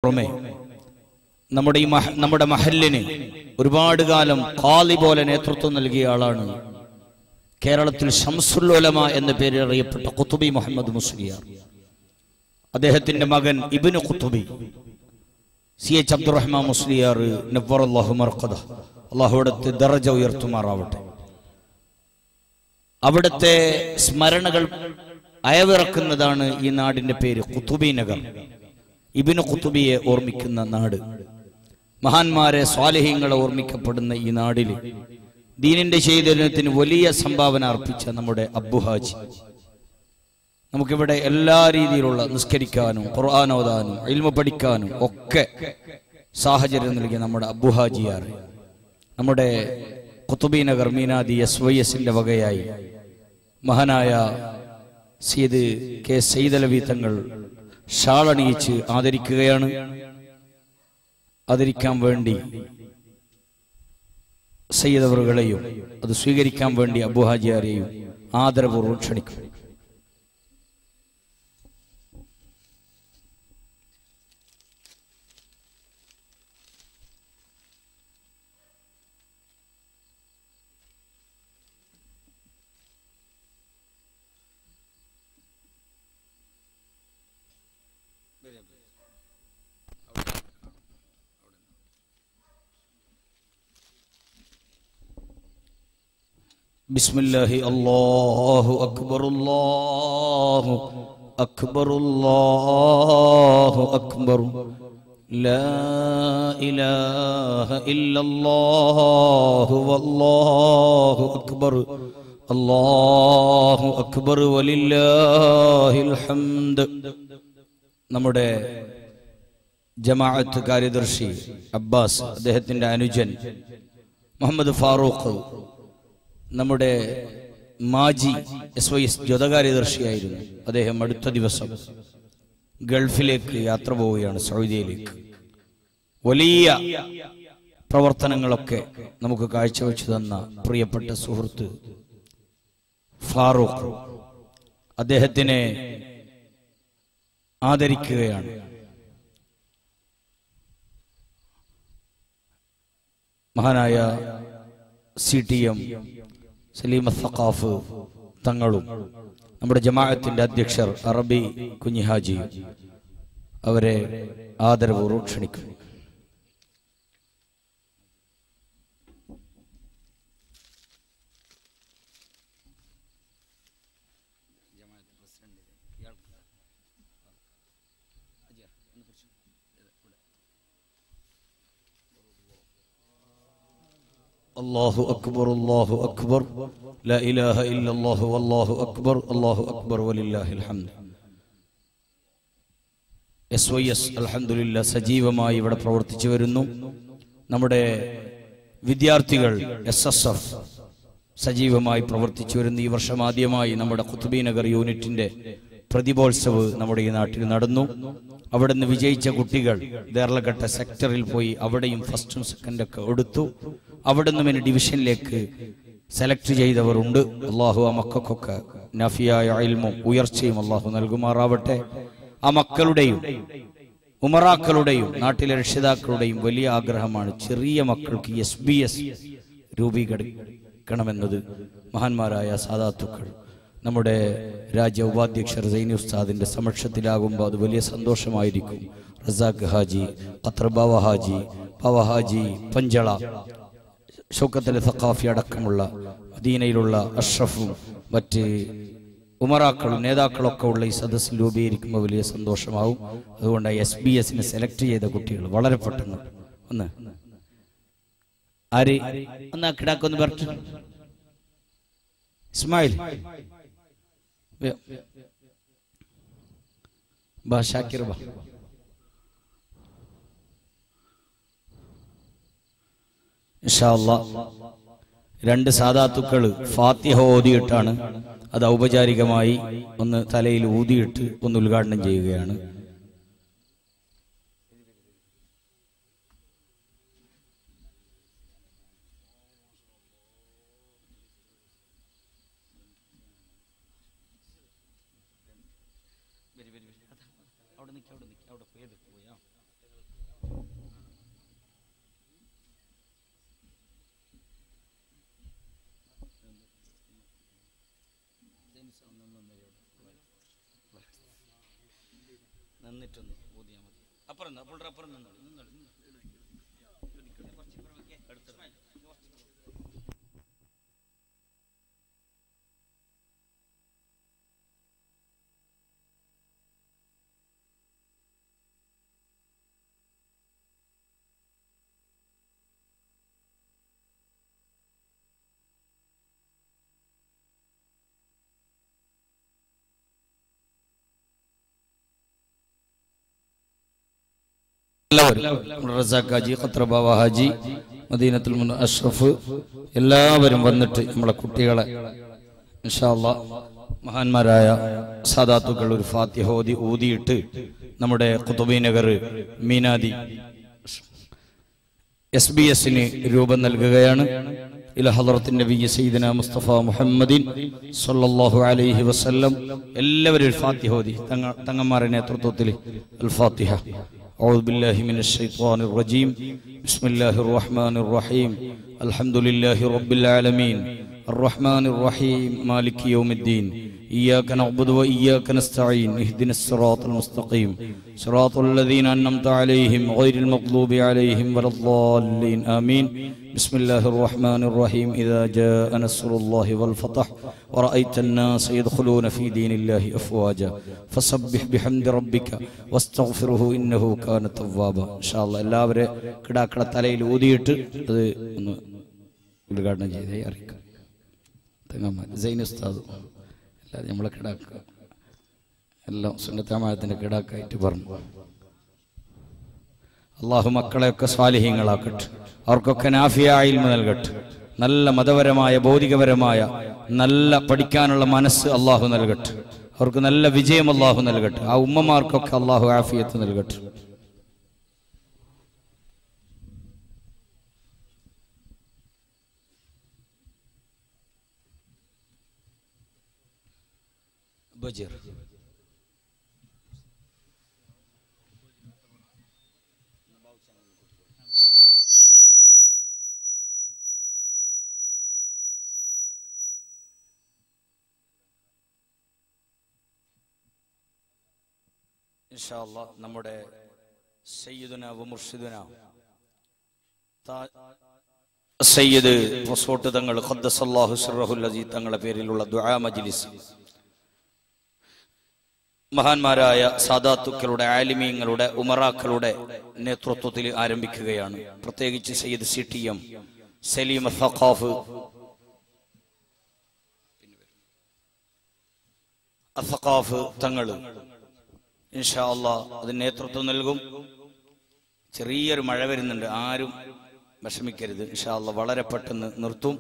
പുറമെ നമ്മുടെ ഈ മഹ- നമ്മുടെ മഹലിന് ഒരുപാട് കാലം കാലി പോലെ നേതൃത്വം നൽകിയ ആളാണ് കേരളത്തിൽ ഷംസുല്ലോലമ എന്ന പേരിൽ അറിയപ്പെട്ട കുത്തുബി മുഹമ്മദ് മുസ്ലിയാർ അദ്ദേഹത്തിന്റെ മകൻ ഇബിന് കുത്തുബി സി എച്ച് അബ്ദുറഹ്മാൻ മുസ്ലിയാർ നബ്വർ അള്ളാഹു മർക്കദ അള്ളാഹുവിടത്ത് ദറജ ഉയർത്തുമാറാവട്ടെ അവിടുത്തെ സ്മരണകൾ അയവിറക്കുന്നതാണ് ഈ നാടിന്റെ പേര് കുത്തുബി നഗർ ഇബിന് കുത്തുബിയെ ഓർമ്മിക്കുന്ന നാട് മഹാന്മാരെ സ്വാലിഹ്യങ്ങളെ ഓർമ്മിക്കപ്പെടുന്ന ഈ നാടിൽ ദീനിന്റെ ചൈതന്യത്തിന് വലിയ സംഭാവന അർപ്പിച്ച നമ്മുടെ അബ്ബുഹാജി നമുക്കിവിടെ എല്ലാ രീതിയിലുള്ള നിസ്കരിക്കാനും ഖുർആൻ ഓതാനും ഇൽമ പഠിക്കാനും ഒക്കെ സാഹചര്യം നൽകിയ നമ്മുടെ അബ്ബുഹാജിയാർ നമ്മുടെ കുത്തുബി നഗർ മീനാദി എസ് വൈ എസിന്റെ വകയായി മഹാനായ സീദ് കെ സൈദലവി തങ്ങൾ ഷാളണിയിച്ച് ആദരിക്കുകയാണ് ആദരിക്കാൻ വേണ്ടി സയ്യിദവറുകളെയും അത് സ്വീകരിക്കാൻ വേണ്ടി അബുഹാജിയാരെയും ആദരപൂർവ്വം ക്ഷണിക്കും بسم الله الله أكبر الله أكبر الله أكبر لا إله إلا الله والله أكبر الله أكبر ولله الحمد നമ്മുടെ ജമാഅത്ത് കാര്യദർശി അബ്ബാസ് അദ്ദേഹത്തിന്റെ അനുജൻ മുഹമ്മദ് ഫാറൂഖ് നമ്മുടെ മാജി എസ് വൈ എസ് ജ്യോതകാര്യദർശിയായിരുന്നു അദ്ദേഹം അടുത്ത ദിവസം ഗൾഫിലേക്ക് യാത്ര പോവുകയാണ് സൗദിയിലേക്ക് വലിയ പ്രവർത്തനങ്ങളൊക്കെ നമുക്ക് കാഴ്ചവെച്ചു തന്ന പ്രിയപ്പെട്ട സുഹൃത്ത് ഫാറൂഖ് അദ്ദേഹത്തിനെ ആദരിക്കുകയാണ് മഹാനായ C T M Saleema Saqaf തങ്ങളും നമ്മുടെ ജമാഅത്തിന്റെ അധ്യക്ഷർ അറബി കുഞ്ഞിഹാജി അവരെ ആദരപൂർവ്വം ക്ഷണിക്കും الله أكبر الله أكبر لا إله إلا الله والله أكبر الله أكبر ولله الحمد എസ് വൈ എസ് അലഹമില്ല സജീവമായി ഇവിടെ പ്രവർത്തിച്ചു വരുന്നു നമ്മുടെ വിദ്യാർത്ഥികൾ എസ് എസ് എഫ് സജീവമായി പ്രവർത്തിച്ചു വരുന്നു ഈ വർഷം ആദ്യമായി നമ്മുടെ കുത്തുബി നഗർ യൂണിറ്റിന്റെ പ്രതിഭോത്സവ് നമ്മുടെ ഈ നാട്ടിൽ നടന്നു അവിടെ നിന്ന് വിജയിച്ച കുട്ടികൾ ദേർലഘട്ട സെക്ടറിൽ പോയി അവിടെയും ഫസ്റ്റും സെക്കൻഡും ഒക്കെ എടുത്തു അവിടെ നിന്നും ഇനി ഡിവിഷനിലേക്ക് സെലക്ട് ചെയ്തവർ ഉണ്ട് അള്ളാഹു ആ മക്കൾക്കൊക്കെ നഫിയായ അയൽമും ഉയർച്ചയും അള്ളാഹു നൽകുമാറാവട്ടെ ആ മക്കളുടെയും ഉമറാക്കളുടെയും നാട്ടിലെ രക്ഷിതാക്കളുടെയും വലിയ ആഗ്രഹമാണ് ചെറിയ മക്കൾക്ക് എസ് ബി എസ് രൂപീകരിക്കണമെന്നത് മഹാന്മാരായ സാധാത്തുക്കൾ നമ്മുടെ രാജ്യ ഉപാധ്യക്ഷർ സൈനി ഉസ്താദിന്റെ സമക്ഷത്തിലാകുമ്പോൾ അത് വലിയ സന്തോഷമായിരിക്കും റസാഖ് ഹാജി ഖത്തർ ബാവ ഹാജി പവ ഹാജി പഞ്ചള ഷൗക്കത്തലി സഖാഫി അടക്കമുള്ള മദീനയിലുള്ള അഷ്റഫും മറ്റ് ഉമറാക്കളും നേതാക്കളൊക്കെ ഉള്ള ഈ സദസ്സിൽ രൂപീകരിക്കുമ്പോൾ വലിയ സന്തോഷമാവും അതുകൊണ്ട് എസ് ബി എസിനെ സെലക്ട് ചെയ്ത കുട്ടികൾ വളരെ പെട്ടെന്ന് ഒന്ന് ആര് ഒന്ന് ആ കിടാക്കൊന്ന് പറഞ്ഞു ഇസ്മായിൽ വേ- ബാ ഷാക്കിർ ബാ ഇൻഷാ അല്ലാ രണ്ട് സാധാത്തുക്കൾ ഫാത്തിഹ ഓതിയിട്ടാണ് അത് ഔപചാരികമായി ഒന്ന് തലയിൽ ഊതിയിട്ട് ഒന്ന് ഉദ്ഘാടനം ചെയ്യുകയാണ് നിന്നിട്ടൊന്ന് ഊതിയാൽ മതി അപ്പുറം നിന്ന്, പുള്ളി അപ്പുറം നിന്നോളൂ, നിന്നോളൂ, നിന്നോളൂ. കുറച്ച് ഇപ്പുറം വെക്ക്, അടുത്ത്. എല്ലാവരും നമ്മുടെ റസാഖ് ഹാജി ഖത്ര ബാബ ഹാജി മദീനത്തുൽ മുൻ അഷ്റഫ് എല്ലാവരും വന്നിട്ട് നമ്മളെ കുട്ടികളെ ഇൻഷാ അല്ലാ മഹാന്മാരായ സാദാത്തുക്കൾ ഒരു ഫാത്തിഹ ഓതി ഊതിയിട്ട് നമ്മുടെ കുത്തുബി നഗർ മീനാദി എസ് ബി എസിന് രൂപം നൽകുകയാണ് ഇല ഹലറത്തിന്റെ വി സയ്യിദന മുസ്തഫ മുഹമ്മദിൻ സല്ലല്ലാഹു അലൈഹി വസല്ലം എല്ലാവരും ഒരു ഫാത്തിഹ ഓതി തങ്ങ തങ്ങന്മാരുടെ നേതൃത്വത്തിൽ അൽ ഫാത്തിഹ أعوذ بالله من الشيطان الرجيم بسم الله الرحمن الرحيم الحمد لله رب العالمين الرحمن الرحيم مالك يوم الدين إياك نعبد وإياك نستعين اهدنا الصراط المستقيم صراط الذين أنعمت عليهم غير المغضوب عليهم ولا الضالين آمين بسم الله الرحمن الرحيم إذا جاء نصر الله والفتح ورأيت الناس يدخلون في دين الله أفواجا فسبح بحمد ربك واستغفره إنه كان توابا إن شاء الله എല്ലാവരെ കിടാക്കള തലയിൽ ഊതിയിട്ട് അത് ഒന്ന് ഉദ്ഘാടനം ചെയ്തേ അറിയിക്കാം തെങ്ങമ്മ സൈൻ ഉസ്താദ് അല്ലാതെ നമ്മളെ കിടാക്ക എല്ലാം സുന്നത്താമയത്തിൻ്റെ കിടാക്കായിട്ട് പറഞ്ഞു അള്ളാഹു മക്കളെയൊക്കെ സ്വാലിഹ്യങ്ങളാക്കട്ടെ അവർക്കൊക്കെ നാഫിയ ഇൽമ നൽകട്ടെ നല്ല മതപരമായ ഭൗതികപരമായ നല്ല പഠിക്കാനുള്ള മനസ്സ് അള്ളാഹു നൽകട്ടെ അവർക്ക് നല്ല വിജയം അള്ളാഹു നൽകട്ടെ ആ ഉമ്മമാർക്കൊക്കെ അള്ളാഹു ആഫിയത്ത് നൽകട്ടെ ബജീർ ഇൻഷാ അല്ലാ നമ്മുടെ സയ്യിദുന വ മുർഷിദുന താ- സയ്യിദ് വസോട്ട് തങ്ങൾ ഖദ്ദസല്ലാഹു സിർറഹുൽ അസീസ് തങ്ങളുടെ പേരിലുള്ള ദുആ മജ്ലിസ് മഹാന്മാരായ സാദാത്തുക്കളുടെ ആലിമീങ്ങളുടെ ഉമറാക്കളുടെ നേതൃത്വത്തിൽ ആരംഭിക്കുകയാണ് പ്രത്യേകിച്ച് Sayyid C T M Salim Saqaf അസഖാഫ് തങ്ങള് ഇൻഷാ അള്ളാ അതിന് നേതൃത്വം നൽകും ചെറിയൊരു മഴ വരുന്നുണ്ട് ആരും വിഷമിക്കരുത് ഇൻഷാ അള്ളാ വളരെ പെട്ടെന്ന് നിർത്തും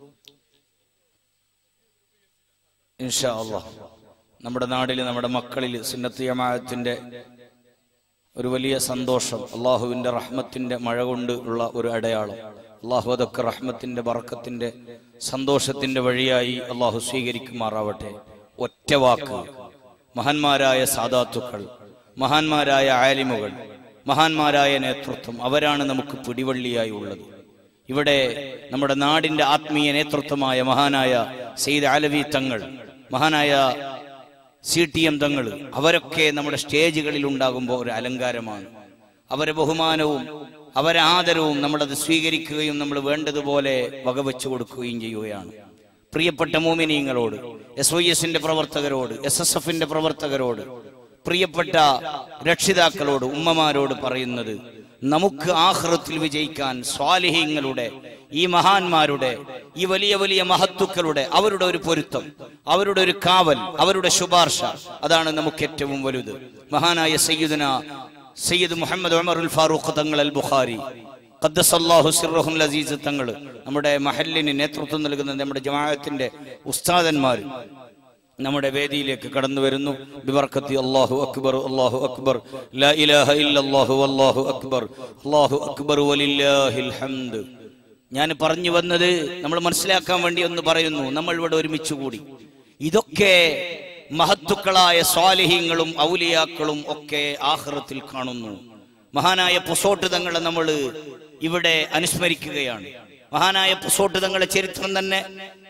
ഇൻഷാ അള്ളാ നമ്മുടെ നാട്ടിൽ നമ്മുടെ മക്കളിൽ സുന്നത്ത് ജമാഅത്തിന്റെ ഒരു വലിയ സന്തോഷം അള്ളാഹുവിന്റെ റഹ്മത്തിന്റെ മഴ കൊണ്ട് ഉള്ള ഒരു അടയാളം അള്ളാഹു അതൊക്കെ റഹ്മത്തിന്റെ ബറക്കത്തിന്റെ സന്തോഷത്തിന്റെ വഴിയായി അള്ളാഹു സ്വീകരിക്കുമാറാവട്ടെ ഒറ്റ വാക്ക് മഹാന്മാരായ സാദാത്തുക്കൾ മഹാന്മാരായ ആലിമുകൾ മഹാന്മാരായ നേതൃത്വം അവരാണ് നമുക്ക് പിടിവള്ളിയായി ഉള്ളത് ഇവിടെ നമ്മുടെ നാടിന്റെ ആത്മീയ നേതൃത്വമായ മഹാനായ സെയ്ദ് അലവി തങ്ങൾ മഹാനായ സി ടി എം തങ്ങൾ അവരൊക്കെ നമ്മുടെ സ്റ്റേജുകളിൽ ഉണ്ടാകുമ്പോൾ ഒരു അലങ്കാരമാണ് അവരെ ബഹുമാനവും അവരെ ആദരവും നമ്മളത് സ്വീകരിക്കുകയും നമ്മൾ വേണ്ടതുപോലെ വകവെച്ചു കൊടുക്കുകയും ചെയ്യുകയാണ് പ്രിയപ്പെട്ട മോമിനീങ്ങളോട് എസ് വൈ എസിന്റെ പ്രവർത്തകരോട് എസ് എസ് എഫിന്റെ പ്രവർത്തകരോട് പ്രിയപ്പെട്ട രക്ഷിതാക്കളോട് ഉമ്മമാരോട് പറയുന്നത് നമുക്ക് ആഹ്റത്തിൽ വിജയിക്കാൻ സ്വാലിഹ്യങ്ങളുടെ ഈ മഹാന്മാരുടെ ഈ വലിയ വലിയ മഹത്തുക്കളുടെ അവരുടെ ഒരു പൊരുത്തം അവരുടെ ഒരു കാവൽ അവരുടെ ശുപാർശ അതാണ് നമുക്ക് ഏറ്റവും വലുത് മഹാനായ സയ്യിദുന സയ്യിദ് മുഹമ്മദ് ഉമറുൽ ഫാറൂഖ് തങ്ങൾ അൽ ബുഖാരി ഖദ്ദസല്ലാഹു സിർറഹുൽ അസീസ് തങ്ങൾ നമ്മുടെ മഹലിന് നേതൃത്വം നൽകുന്ന നമ്മുടെ ജമാഅത്തിന്റെ ഉസ്താദന്മാർ നമ്മുടെ വേദിയിലേക്ക് കടന്നു വരുന്നു ബിബർക്കത്തി അല്ലാഹു അക്ബർ അല്ലാഹു അക്ബർ ലാ ഇലാഹ ഇല്ലല്ലാഹു അല്ലാഹു അക്ബർ അല്ലാഹു അക്ബർ വലില്ലാഹിൽ ഹംദ് ഞാൻ പറഞ്ഞു വന്നത് നമ്മൾ മനസ്സിലാക്കാൻ വേണ്ടി ഒന്ന് പറയുന്നു നമ്മൾ ഇവിടെ ഒരുമിച്ച് കൂടി ഇതൊക്കെ മഹത്തുക്കളായ സ്വാലിഹ്യങ്ങളും ഔലിയാക്കളും ഒക്കെ ആഹ്റത്തിൽ കാണുന്നു മഹാനായ പൊസോട്ട് തങ്ങളെ നമ്മൾ ഇവിടെ അനുസ്മരിക്കുകയാണ് മഹാനായ പൊസോട്ട് തങ്ങളുടെ ചരിത്രം തന്നെ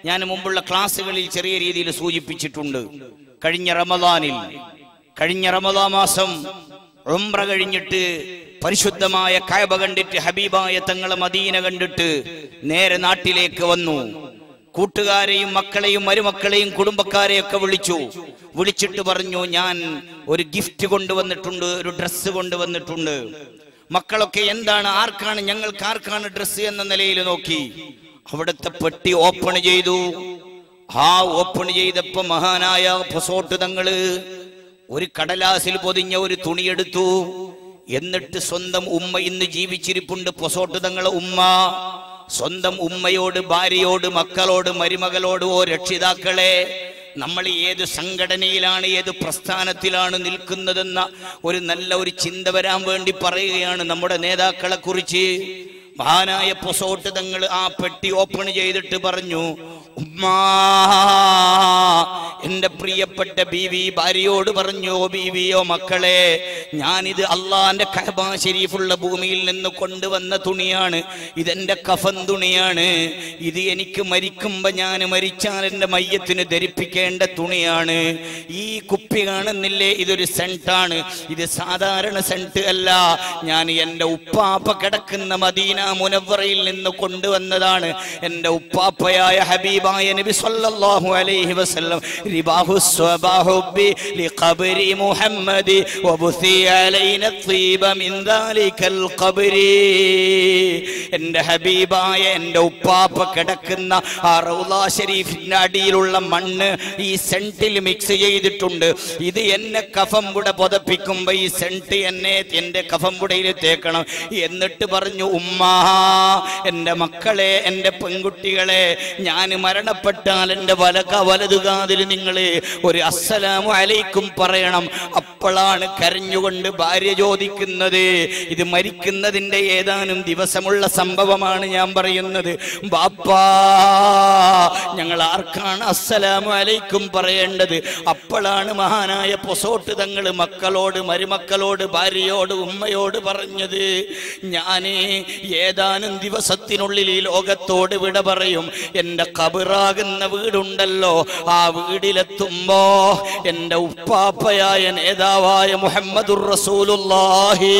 ഞാൻ മുമ്പുള്ള ക്ലാസ്സുകളിൽ ചെറിയ രീതിയിൽ സൂചിപ്പിച്ചിട്ടുണ്ട് കഴിഞ്ഞ റമദാനിൽ കഴിഞ്ഞ റമദാ മാസം ഉംറ കഴിഞ്ഞിട്ട് പരിശുദ്ധമായ കയബ കണ്ടിട്ട് ഹബീബായ തങ്ങളെ മദീന കണ്ടിട്ട് നേരെ നാട്ടിലേക്ക് വന്നു കൂട്ടുകാരെയും മക്കളെയും മരുമക്കളെയും കുടുംബക്കാരെയൊക്കെ വിളിച്ചു വിളിച്ചിട്ട് പറഞ്ഞു ഞാൻ ഒരു ഗിഫ്റ്റ് കൊണ്ടുവന്നിട്ടുണ്ട് ഒരു ഡ്രസ്സ് കൊണ്ടുവന്നിട്ടുണ്ട് മക്കളൊക്കെ എന്താണ് ആർക്കാണ് ഞങ്ങൾക്ക് ആർക്കാണ് ഡ്രസ്സ് എന്ന നിലയിൽ നോക്കി അവിടുത്തെ പെട്ടി ഓപ്പൺ ചെയ്തു ആ ഓപ്പൺ ചെയ്തപ്പോ മഹാനായ പൊസോട്ട് തങ്ങള് ഒരു കടലാസിൽ പൊതിഞ്ഞ ഒരു തുണിയെടുത്തു എന്നിട്ട് സ്വന്തം ഉമ്മ ഇന്ന് ജീവിച്ചിരിപ്പുണ്ട് പൊസോട്ട് തങ്ങളെ ഉമ്മ സ്വന്തം ഉമ്മയോട് ഭാര്യയോട് മക്കളോട് മരുമകളോട് ഓ രക്ഷിതാക്കളെ നമ്മൾ ഏത് സംഘടനയിലാണ് ഏത് പ്രസ്ഥാനത്തിലാണ് നിൽക്കുന്നതെന്ന ഒരു നല്ല ഒരു ചിന്ത വരാൻ വേണ്ടി പറയുകയാണ് നമ്മുടെ നേതാക്കളെ കുറിച്ച് മഹാനായ പൊസോട്ട് തങ്ങൾ ആ പെട്ടി ഓപ്പൺ ചെയ്തിട്ട് പറഞ്ഞു ഉമ്മാ എന്റെ പ്രിയപ്പെട്ട ബീവി ഭാര്യയോട് പറഞ്ഞു ഓ ബീവിയോ മക്കളെ ഞാനിത് അള്ളാന്റെ കഹബ ഷരീഫുള്ള ഭൂമിയിൽ നിന്ന് കൊണ്ടുവന്ന തുണിയാണ് ഇതെന്റെ കഫൻ തുണിയാണ് ഇത് എനിക്ക് മരിക്കുമ്പോ ഞാൻ മരിച്ചാൽ എന്റെ മയ്യത്തിന് ധരിപ്പിക്കേണ്ട തുണിയാണ് ഈ കുപ്പി കാണുന്നില്ലേ ഇതൊരു സെന്റാണ് ഇത് സാധാരണ സെന്റ് അല്ല ഞാൻ എന്റെ ഉപ്പാപ്പ കിടക്കുന്ന മദീന മുനവറയിൽ നിന്ന് കൊണ്ടുവന്നതാണ് എന്റെ ഉപ്പാപ്പയായ ഹബീബായ നബി സല്ലല്ലാഹു അലൈഹി വസല്ലം റിബാഹു സ്വബാഹു ബി ലിഖബ്രി മുഹമ്മദി വബുസി അലൈന الطيب من ذلك القبر എന്റെ ഹബീബായ എന്റെ ഉപ്പാപ്പ കിടക്കുന്ന ആ റൗള ഷരീഫിന്റെ അടിയിലുള്ള മണ്ണ് ഈ സെന്റിൽ മിക്സ് ചെയ്തിട്ടുണ്ട് ഇത് എന്നെ കഫം കൂടെ പുതപ്പിക്കുമ്പോ ഈ സെന്റ് എന്നെ എന്റെ കഫം കൂടയിൽ തേക്കണം എന്നിട്ട് പറഞ്ഞു ഉമ്മാ എന്റെ മക്കളെ എന്റെ പെൺകുട്ടികളെ ഞാൻ മരണപ്പെട്ടാൽ എന്റെ വലക വലതുകാതിൽ നിങ്ങൾ ഒരു അസ്സലാമു അലൈക്കും പറയണം അപ്പോഴാണ് കരഞ്ഞുകൊണ്ട് ഭാര്യ ചോദിക്കുന്നത് ഇത് മരിക്കുന്നതിന്റെ ഏതാനും ദിവസമുള്ള സംഭവമാണ് ഞാൻ പറയുന്നത് ബാപ്പാ ഞങ്ങൾ ആർക്കാണ് അസ്സലാമു അലൈക്കും പറയേണ്ടത് അപ്പോഴാണ് മഹാനായ പൊസോട്ട് തങ്ങൾ മക്കളോട് മരുമക്കളോട് ഭാര്യയോട് ഉമ്മയോട് പറഞ്ഞത് ഞാന് ഏതാനും ദിവസത്തിനുള്ളിൽ ഈ ലോകത്തോട് വിട പറയും എന്റെ കബറാകുന്ന വീടുണ്ടല്ലോ ആ വീടിലെത്തുമ്പോ എന്റെ ഉപ്പാപ്പയായ നേതാവായ മുഹമ്മദുർ റസൂലുള്ളാഹി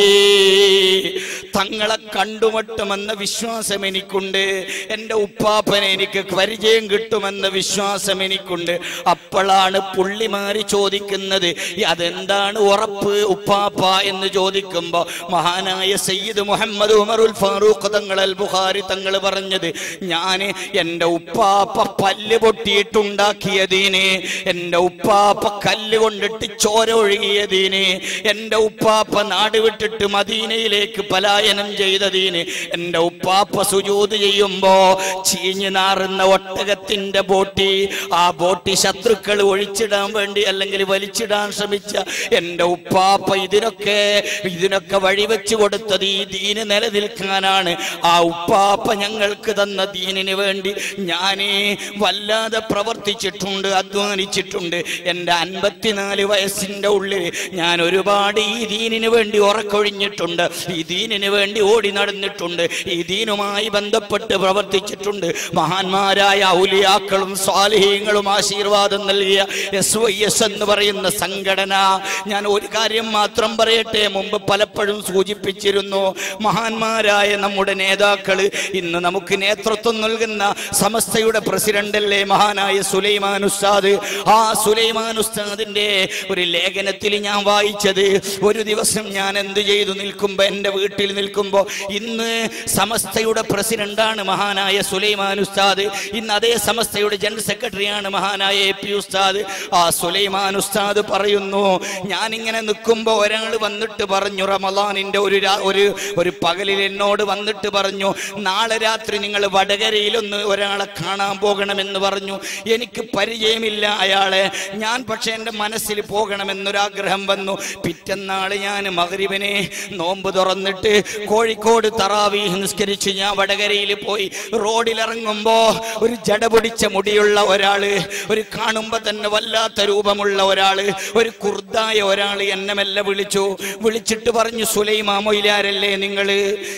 തങ്ങളെ കണ്ടുമുട്ടുമെന്ന വിശ്വാസം എനിക്കുണ്ട് എന്റെ ഉപ്പാപ്പനെ എനിക്ക് പരിചയം കിട്ടുമെന്ന വിശ്വാസം എനിക്കുണ്ട് അപ്പോഴാണ് പുള്ളിമാരി ചോദിക്കുന്നത് അതെന്താണ് ഉറപ്പ് ഉപ്പാപ്പ എന്ന് ചോദിക്കുമ്പോ മഹാനായ സയ്യിദ് മുഹമ്മദ് ഉമറുൽ ഫാറൂഖ് തങ്ങൾ അൽ ബുഖാരി തങ്ങൾ പറഞ്ഞത് ഞാൻ എൻ്റെ ഉപ്പാപ്പ പല്ല് പൊട്ടിയിട്ടുണ്ടാക്കിയതിന് എൻ്റെ ഉപ്പാപ്പ കല്ല് കൊണ്ടിട്ട് ചോര ഒഴുകിയതിന് എൻ്റെ ഉപ്പാപ്പ നാട് വിട്ടിട്ട് മദീനയിലേക്ക് പലായനം ചെയ്തതിന് എൻ്റെ ഉപ്പാപ്പ സുജൂത് ചെയ്യുമ്പോ ചീഞ്ഞു നാറുന്ന ഒട്ടകത്തിന്റെ ബോട്ടി ആ ബോട്ടി ശത്രുക്കൾ ഒഴിച്ചിടാൻ വേണ്ടി അല്ലെങ്കിൽ വലിച്ചിടാൻ ശ്രമിച്ച എൻ്റെ ഉപ്പാപ്പ ഇതിനൊക്കെ ഇതിനൊക്കെ വഴിവെച്ചു കൊടുത്തത് ഈ ദീന് നിലനിൽക്കാനാണ് ആ ഉപ്പാപ്പ ഞങ്ങൾക്ക് തന്ന ദീനിന് വേണ്ടി ഞാനേ വല്ലാതെ പ്രവർത്തിച്ചിട്ടുണ്ട് അധ്വാനിച്ചിട്ടുണ്ട് എൻ്റെ അൻപത്തിനാല് വയസ്സിൻ്റെ ഉള്ളിൽ ഞാൻ ഒരുപാട് ഈ ദീനിന് വേണ്ടി ഉറക്കൊഴിഞ്ഞിട്ടുണ്ട് ഈ ദീനിന് വേണ്ടി ഓടി നടന്നിട്ടുണ്ട് ഈ ദീനുമായി ബന്ധപ്പെട്ട് പ്രവർത്തിച്ചിട്ടുണ്ട് മഹാന്മാരായ ഔലിയാക്കളും സ്വാലിഹീങ്ങളും ആശീർവാദം നൽകിയ എസ് വൈ എസ് എന്ന് പറയുന്ന സംഘടന ഞാൻ ഒരു കാര്യം മാത്രം പറയട്ടെ മുമ്പ് പലപ്പോഴും സൂചിപ്പിച്ചിരുന്നു മഹാന്മാരായ നമ്മുടെ നേതാക്കള് ഇന്ന് നമുക്ക് നേതൃത്വം നൽകുന്ന സമസ്തയുടെ പ്രസിഡന്റ് അല്ലേ മഹാനായ സുലൈമാൻ ഉസ്താദ് ആ സുലൈമാൻ ഉസ്താദിന്റെ ഒരു ലേഖനത്തിൽ ഞാൻ വായിച്ചത് ഒരു ദിവസം ഞാൻ എന്ത് ചെയ്തു നിൽക്കുമ്പോ എൻ്റെ വീട്ടിൽ നിൽക്കുമ്പോ ഇന്ന് സമസ്തയുടെ പ്രസിഡന്റാണ് മഹാനായ സുലൈമാൻ ഉസ്താദ് ഇന്ന് അതേ സമസ്തയുടെ ജനറൽ സെക്രട്ടറിയാണ് മഹാനായ എ പി ഉസ്താദ് ആ സുലൈമാൻ ഉസ്താദ് പറയുന്നു ഞാനിങ്ങനെ നിൽക്കുമ്പോൾ ഒരാൾ വന്നിട്ട് പറഞ്ഞു റമലാനിന്റെ ഒരു രാ- ഒരു ഒരു പകലിൽ എന്നോട് വന്നിട്ട് പറഞ്ഞു നാളെ രാത്രി നിങ്ങൾ വടകരയിലൊന്ന് ഒരാളെ കാണാൻ പോകണമെന്ന് പറഞ്ഞു എനിക്ക് പരിചയമില്ല അയാളെ ഞാൻ പക്ഷെ എൻ്റെ മനസ്സിൽ പോകണമെന്നൊരാഗ്രഹം വന്നു പിറ്റന്നാള് ഞാൻ മകരിവിനെ നോമ്പ് തുറന്നിട്ട് കോഴിക്കോട് തറാവി നിസ്കരിച്ച് ഞാൻ വടകരയിൽ പോയി റോഡിലിറങ്ങുമ്പോ ഒരു ജട പിടിച്ച മുടിയുള്ള ഒരാള് ഒരു കാണുമ്പോ തന്നെ വല്ലാത്ത രൂപമുള്ള ഒരാള് ഒരു കുർദായ ഒരാള് എന്നെ മെല്ലെ വിളിച്ചു വിളിച്ചിട്ട് പറഞ്ഞു സുലൈമാ മൊയിലാരല്ലേ നിങ്ങള്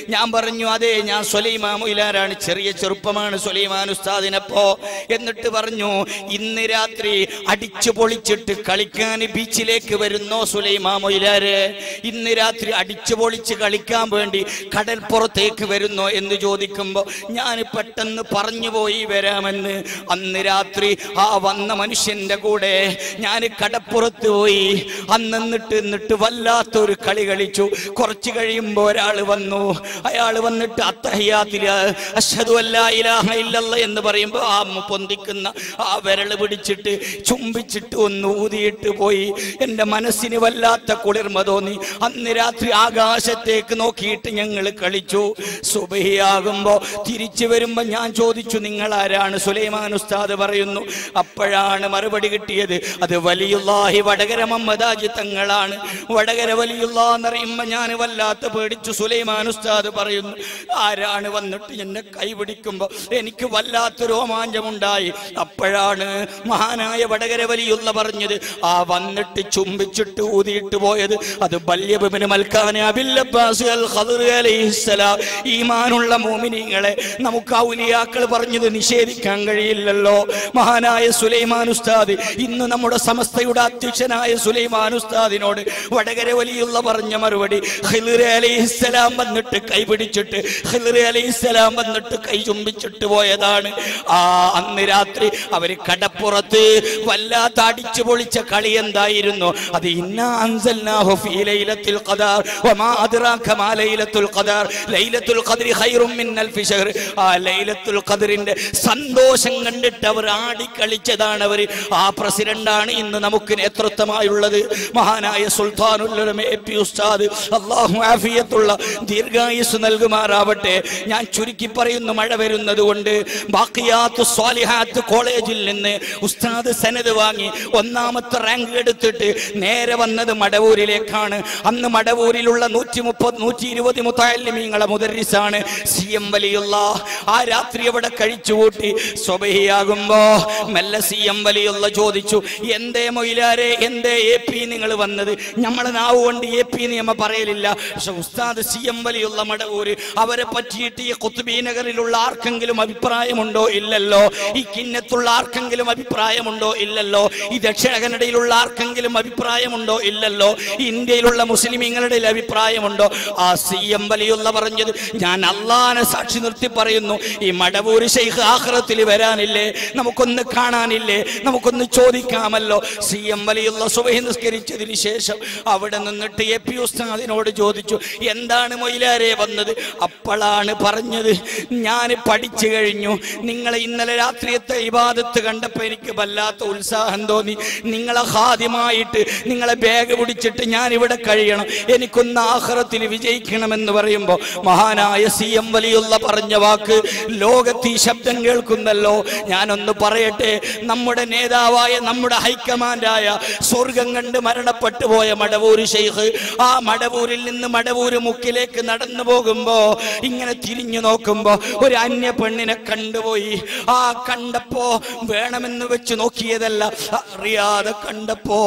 ഞാൻ പറഞ്ഞു അതെ ഞാൻ സുലൈമാ മൊയിലാരാണ് ചെറിയ ചെറുപ്പമാണ് സുലൈമാൻ ഉസ്താദിനപ്പോ എന്നിട്ട് പറഞ്ഞു ഇന്ന് രാത്രി അടിച്ചു പൊളിച്ചിട്ട് കളിക്കാൻ ബീച്ചിലേക്ക് വരുന്നോ സുലൈമാ മൊയിലാര് ഇന്ന് രാത്രി അടിച്ചു പൊളിച്ച് കളിക്കാൻ വേണ്ടി കടൽപ്പുറത്തേക്ക് വരുന്നോ എന്ന് ചോദിക്കുമ്പോ ഞാൻ പെട്ടെന്ന് പറഞ്ഞു പോയി വരാമെന്ന് അന്ന് രാത്രി ആ വന്ന മനുഷ്യന്റെ കൂടെ ഞാൻ കടപ്പുറത്ത് പോയി അന്ന് എന്നിട്ട് എന്നിട്ട് വല്ലാത്തൊരു കളി കളിച്ചു കുറച്ച് കഴിയുമ്പോ ഒരാൾ വന്നു അയാൾ വന്നിട്ട് അത്തഹയാത്തില് അഷ്ഹദു അല്ലാ ഇലാഹ ഇല്ലല്ലാ എന്ന് പറയുമ്പോ ആ പൊന്തിക്കുന്ന ആ വിരല് പിടിച്ചിട്ട് ചുംബിച്ചിട്ട് ഒന്ന് ഊതിയിട്ട് പോയി എൻ്റെ മനസ്സിന് വല്ലാത്ത കുളിർമ തോന്നി അന്ന് രാത്രി ആകാശത്തേക്ക് നോക്കിയിട്ട് ഞങ്ങൾ കളിച്ചു സുബഹിയാകുമ്പോ തിരിച്ചു വരുമ്പോ ഞാൻ ചോദിച്ചു നിങ്ങൾ ആരാണ് സുലൈമാൻ ഉസ്താദ് പറയുന്നു അപ്പോഴാണ് മറുപടി കിട്ടിയത് അത് വലിയുള്ളാഹി വടകര മമ്മദാജി തങ്ങളാണ് വടകര വലിയുള്ള എന്നറിയുമ്പോ ഞാൻ വല്ലാത്ത പേടിച്ചു സുലൈമാൻ ഉസ്താദ് പറയുന്നു ആരാണ് വന്നിട്ട് എന്നെ കൈപിടിക്കുമ്പോ എനിക്ക് വല്ലാത്ത രോമാഞ്ചമുണ്ടായി അപ്പോഴാണ് മഹാനായ വടകര വലിയുള്ള പറഞ്ഞത് ആ വന്നിട്ട് ചുംബിച്ചിട്ട് ഊതിയിട്ട് പോയത് അത് ബല്യബിന് മൽക്കാനെ അബില്ലബ്ബാസ് അൽ ഖദർ അലൈഹിസ്സലാം ഈമാനുള്ള മോമിനിങ്ങളെ നമുക്ക് ഔലിയാക്കൾ പറഞ്ഞത് നിഷേധിക്കാൻ കഴിയില്ലല്ലോ മഹാനായ സുലൈമാൻ ഉസ്താദ് ഇന്ന് നമ്മുടെ സമസ്തയുടെ അധ്യക്ഷനായ സുലൈമാൻ ഉസ്താദിനോട് വടകര വലിയുള്ള പറഞ്ഞ മറുപടി ഖിളിർ അലൈഹിസ്സലാം വന്നിട്ട് കൈപിടിച്ചിട്ട് ഖിളിർ അലൈഹിസ്സലാം വന്നിട്ട് കൈ ചുംബിച്ചിട്ട് പോയതാണ് ആ അന്ന് രാത്രി അവര് കടപ്പുറത്ത് വല്ലാത്ത അടിച്ചു പൊളിച്ച കളി എന്തായിരുന്നു അത് ഇന്നാ അൻസൽനാഹു ഫീ ലൈലത്തുൽ ഖദർ വമാ അദ്റാക മാ ലൈലത്തുൽ ഖദർ ലൈലത്തുൽ ഖദ്രി ഖൈറും മിൻ അൽഫി ഷഹർ ആ ലൈലത്തുൽ ഖദ്റിന്റെ സന്തോഷം കണ്ടിട്ട് അവർ ആടിക്കളിച്ചതാണ് അവർ ആ പ്രസിഡന്റാണ് ഇന്ന് നമുക്ക് നേതൃത്വമായുള്ളത് മഹാനായ സുൽത്താനുൽ എ പി ഉസ്താദ് അള്ളാഹു ആഫിയത്തുള്ള ദീർഘായുസ് നൽകുമാറാവട്ടെ ഞാൻ ചുരുക്കി പറയുന്നു മഴ വരുന്നത് കൊണ്ട് ബാക്കിയാത്ത് സ്വാലിഹാത്ത് കോളേജിൽ നിന്ന് ഉസ്താദ് സനത് വാങ്ങി ഒന്നാമത്തെ റാങ്ക് എടുത്തിട്ട് നേരെ വന്നത് മടവൂരിലേക്കാണ് അന്ന് മടവൂരിലുള്ള നൂറ്റി മുപ്പത് നൂറ്റി ഇരുപത് മുത്താലിമീങ്ങളെ മുദരിസാണ് സി എം വലിയുള്ള ആ രാത്രി അവിടെ കഴിച്ചുകൂട്ടി സ്വബഹിയാകുമ്പോ മെല്ലെ സി എം വലിയുള്ള ചോദിച്ചു എന്തേ മൊയിലാരെ എന്തേ എ പി നിങ്ങൾ വന്നത് നമ്മളെ നാവ് കൊണ്ട് എ പി നിയമ പറയലില്ല പക്ഷെ ഉസ്താദ് സി എം വലിയുള്ള മടവൂര് അവരെ പറ്റിയിട്ട് ഈ കുത്തുബി നഗറിലുള്ള ആർക്കെങ്കിലും അഭിപ്രായമുണ്ടോ ഇല്ലല്ലോ ഈ കിന്നത്തുള്ള ആർക്കെങ്കിലും അഭിപ്രായമുണ്ടോ ഇല്ലല്ലോ ഈ ദക്ഷിണ കന്നഡയിലുള്ള ആർക്കെങ്കിലും അഭിപ്രായമുണ്ടോ ഇല്ലല്ലോ ഇന്ത്യയിലുള്ള മുസ്ലിമീങ്ങളുടെ അഭിപ്രായമുണ്ടോ ആ സി എം വലിയുള്ള പറഞ്ഞത് ഞാൻ അള്ളാനെ സാക്ഷി നിർത്തി പറയുന്നു ഈ മടവൂര് ശൈഖ് ആഹ്റത്തിൽ വരാനില്ലേ നമുക്കൊന്ന് കാണാനില്ലേ നമുക്കൊന്ന് ചോദിക്കാമല്ലോ സി എം വലിയുള്ള സുബഹി നിസ്കരിച്ചതിന് ശേഷം അവിടെ നിന്നിട്ട് എ പി ഉസ്താദിനോട് ചോദിച്ചു എന്താണ് മൊയിലാരെ വന്നത് അപ്പോഴാണ് പറഞ്ഞത് ഞാൻ പഠിച്ചു കഴിഞ്ഞു നിങ്ങളെ ഇന്നലെ രാത്രിയത്തെ ഇബാദത്ത് കണ്ടപ്പോൾ എനിക്ക് വല്ലാത്ത ഉത്സാഹം തോന്നി നിങ്ങളെ ഹാദ്യമായിട്ട് നിങ്ങളെ ബാഗ് പിടിച്ചിട്ട് ഞാൻ ഇവിടെ കഴിയണം എനിക്കൊന്ന് ആഹ്റത്തിൽ വിജയിക്കണമെന്ന് പറയുമ്പോൾ മഹാനായ സി എം വലിയുള്ള പറഞ്ഞ വാക്ക് ലോകത്ത് ഈ ശബ്ദം കേൾക്കുന്നല്ലോ ഞാനൊന്ന് പറയട്ടെ നമ്മുടെ നേതാവായ നമ്മുടെ ഹൈക്കമാൻഡായ സ്വർഗം കണ്ട് മരണപ്പെട്ടു പോയ മടവൂര് ഷെയ്ഖ് ആ മടവൂരിൽ നിന്ന് മടവൂര് മുക്കിലേക്ക് നടന്നു പോകുമ്പോ ഇങ്ങനെ തിരിഞ്ഞു നോക്കുമ്പോ ഒരു അന്യ പെണ്ണിനെ കണ്ടുപോയി ആ കണ്ടപ്പോ വേണമെന്ന് വെച്ച് നോക്കിയതല്ല അറിയാതെ കണ്ടപ്പോ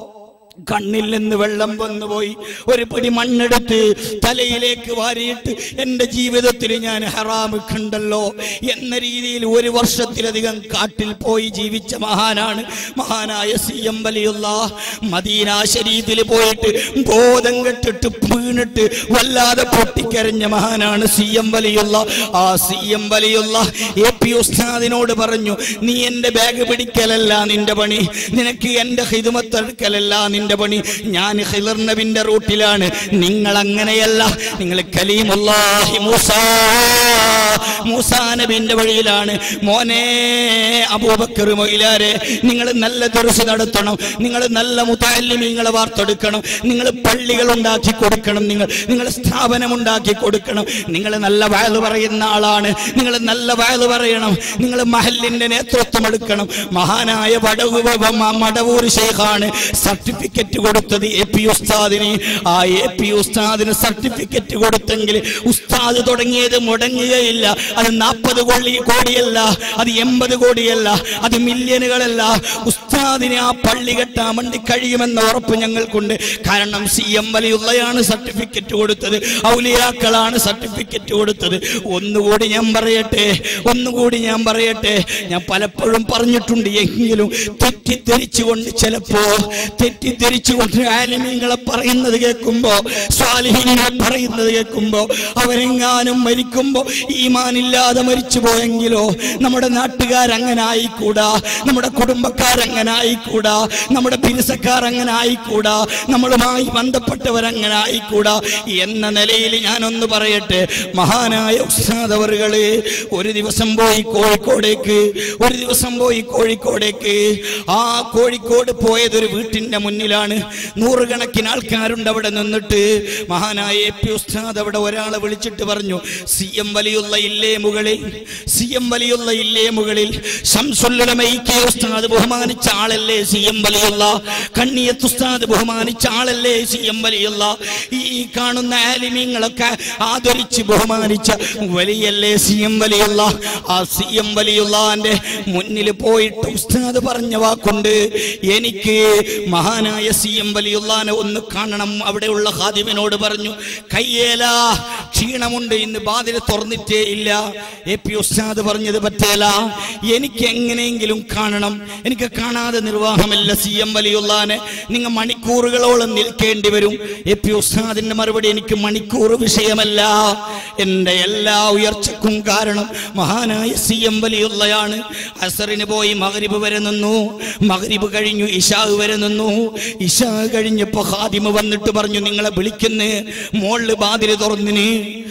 കണ്ണിൽ നിന്ന് വെള്ളം വന്നുപോയി ഒരു പിടി മണ്ണെടുത്ത് തലയിലേക്ക് വാരിയിട്ട് എൻ്റെ ജീവിതത്തിൽ ഞാൻ ഹറാമ് കണ്ടല്ലോ എന്ന രീതിയിൽ ഒരു വർഷത്തിലധികം കാട്ടിൽ പോയി ജീവിച്ച മഹാനാണ് മഹാനായ സി എം വലിയുള്ള മദീന ശരീരത്തിൽ പോയിട്ട് ബോധം കെട്ടിട്ട് വീണിട്ട് വല്ലാതെ പൊട്ടിക്കരഞ്ഞ മഹാനാണ് സി എം വലിയുള്ള ആ സി എം വലിയുള്ള എ പി ഉസ്താദിനോട് പറഞ്ഞു നീ എൻ്റെ ബാഗ് പിടിക്കലല്ല നിന്റെ പണി നിനക്ക് എൻ്റെ ഹിതുമത്തെടുക്കലല്ല നിന്റെ പണി ഞാൻ ഹിലർ നബിന്റെ റൂട്ടിലാണ് നിങ്ങൾ അങ്ങനെയല്ല നിങ്ങൾ കലീമുല്ലാഹി മൂസ മൂസാ നബിന്റെ വഴിയിലാണ് മോനെ അബൂബക്കർ മൊയിലാരെ നിങ്ങൾ നല്ല ദർശ നടത്തണം നിങ്ങൾ നല്ല മുത്താലിമീങ്ങളെ വാർത്തെടുക്കണം നിങ്ങൾ പള്ളികൾ ഉണ്ടാക്കി കൊടുക്കണം നിങ്ങൾ നിങ്ങൾ സ്ഥാപനം ഉണ്ടാക്കി കൊടുക്കണം നിങ്ങൾ നല്ല വയല് പറയുന്ന ആളാണ് നിങ്ങൾ നല്ല വയല് പറയണം നിങ്ങൾ മഹലിന്റെ നേതൃത്വം എടുക്കണം മഹാനായ വടവു മടവൂർ ശേഖാണ് സർട്ടിഫിക്കറ്റ് സർട്ടിഫിക്കറ്റ് കൊടുത്തത് എ പി ഉസ്താദിന് ആ എ പി ഉസ്താദിന് സർട്ടിഫിക്കറ്റ് കൊടുത്തെങ്കിൽ ഉസ്താദ് തുടങ്ങിയത് മുടങ്ങുകയില്ല അത് നാൽപ്പത് കോടി കോടിയല്ല അത് എൺപത് കോടിയല്ല അത് മില്യനുകളല്ല ഉസ്താദിന് ആ പള്ളി കെട്ടാൻ വേണ്ടി കഴിയുമെന്ന ഉറപ്പ് ഞങ്ങൾക്കുണ്ട് കാരണം സി എം വലിയുള്ളയാണ് സർട്ടിഫിക്കറ്റ് കൊടുത്തത് ഔലിയാക്കളാണ് സർട്ടിഫിക്കറ്റ് കൊടുത്തത് ഒന്നുകൂടി ഞാൻ പറയട്ടെ ഒന്നുകൂടി ഞാൻ പറയട്ടെ ഞാൻ പലപ്പോഴും പറഞ്ഞിട്ടുണ്ട് എങ്കിലും തെറ്റിദ്ധരിച്ചുകൊണ്ട് ചിലപ്പോ തെറ്റിദ്ധരിച്ചുകൊണ്ട് ആലിമീങ്ങളെ പറയുന്നത് കേൾക്കുമ്പോ സ്വാലിഹിനെ പറയുന്നത് കേൾക്കുമ്പോ അവരെങ്ങാനും മരിക്കുമ്പോ ഈമാനില്ലാതെ മരിച്ചു പോയെങ്കിലോ നമ്മുടെ നാട്ടുകാരങ്ങനെ ആയിക്കൂടാ നമ്മുടെ കുടുംബക്കാരങ്ങനെ ആയിക്കൂടാ നമ്മുടെ ബിരുസക്കാർ അങ്ങനെ ആയിക്കൂടാ നമ്മളുമായി ബന്ധപ്പെട്ടവരങ്ങനെ ആയിക്കൂടാ എന്ന നിലയിൽ ഞാനൊന്ന് പറയട്ടെ മഹാനായ ഉസ്താദവറുകള് ഒരു ദിവസം പോയി കോഴിക്കോടേക്ക് ഒരു ദിവസം പോയി കോഴിക്കോടേക്ക് ആ കോഴിക്കോട് പോയത് ഒരു വീട്ടിന്റെ മുന്നിലാണ് നൂറുകണക്കിന് ആൾക്കാരുണ്ട് അവിടെ നിന്നിട്ട് മഹാനായ എ പി ഉസ്താദ് അവിടെ ഒരാളെ വിളിച്ചിട്ട് പറഞ്ഞു സി എം വലിയുള്ള ഇല്ലേ മുകളിൽ സി എം വലിയുള്ള ഇല്ലേ മുകളിൽ ശംസുല്ലമൈക്കെ ഉസ്താദ് ബഹുമാനിച്ച ആളല്ലേ സി എം വലിയുള്ള കണ്ണിയത്ത് ഉസ്താദ് ബഹുമാനിച്ച ആളല്ലേ സി എം വലിയുള്ള ഈ കാണുന്ന ആലിമീങ്ങളൊക്കെ ആദരിച്ച് ബഹുമാനിച്ച വലിയല്ലേ സി എം വലിയുള്ള ആ സി എം വലിയുള്ളാന്റെ മുന്നിൽ പോയിട്ട് ഉസ്താദ് പറഞ്ഞ വാക്കുണ്ട് എനിക്ക് മഹാനായ സി എം വലിയുള്ളാനെ ഒന്ന് കാണണം അവിടെയുള്ള ഹാദിമിനോട് പറഞ്ഞു കയ്യേല ക്ഷീണമുണ്ട് ഇന്ന് ബാതിൽ തുറന്നിട്ടേ ഇല്ല എ പി ഉസ്താദ് പറഞ്ഞത് പറ്റേല എനിക്ക് എങ്ങനെയെങ്കിലും കാണണം എനിക്ക് കാണാതെ നിർവാഹമില്ല സി എം വലിയുള്ളാനെ നിങ്ങൾ മണിക്കൂറുകളോളം നിൽക്കേണ്ടി വരും എ പി ഉസ്താദിന്റെ മറുപടി എനിക്ക് മണിക്കൂർ വിഷയമല്ല എൻ്റെ എല്ലാ ഉയർച്ചക്കും കാരണം മഹാനായ സി എം വലിയുള്ളയാണ് അസറിന് പോയി മകരിബ് വരെ നിന്നു മകരിബ് കഴിഞ്ഞു ഇഷാവ് വരെ നിന്നു ഇഷാ കഴിഞ്ഞപ്പോ ഹാദിമ വന്നിട്ട് പറഞ്ഞു നിങ്ങളെ വിളിക്കുന്നു മോളില് ബാതില് തുറന്നിന്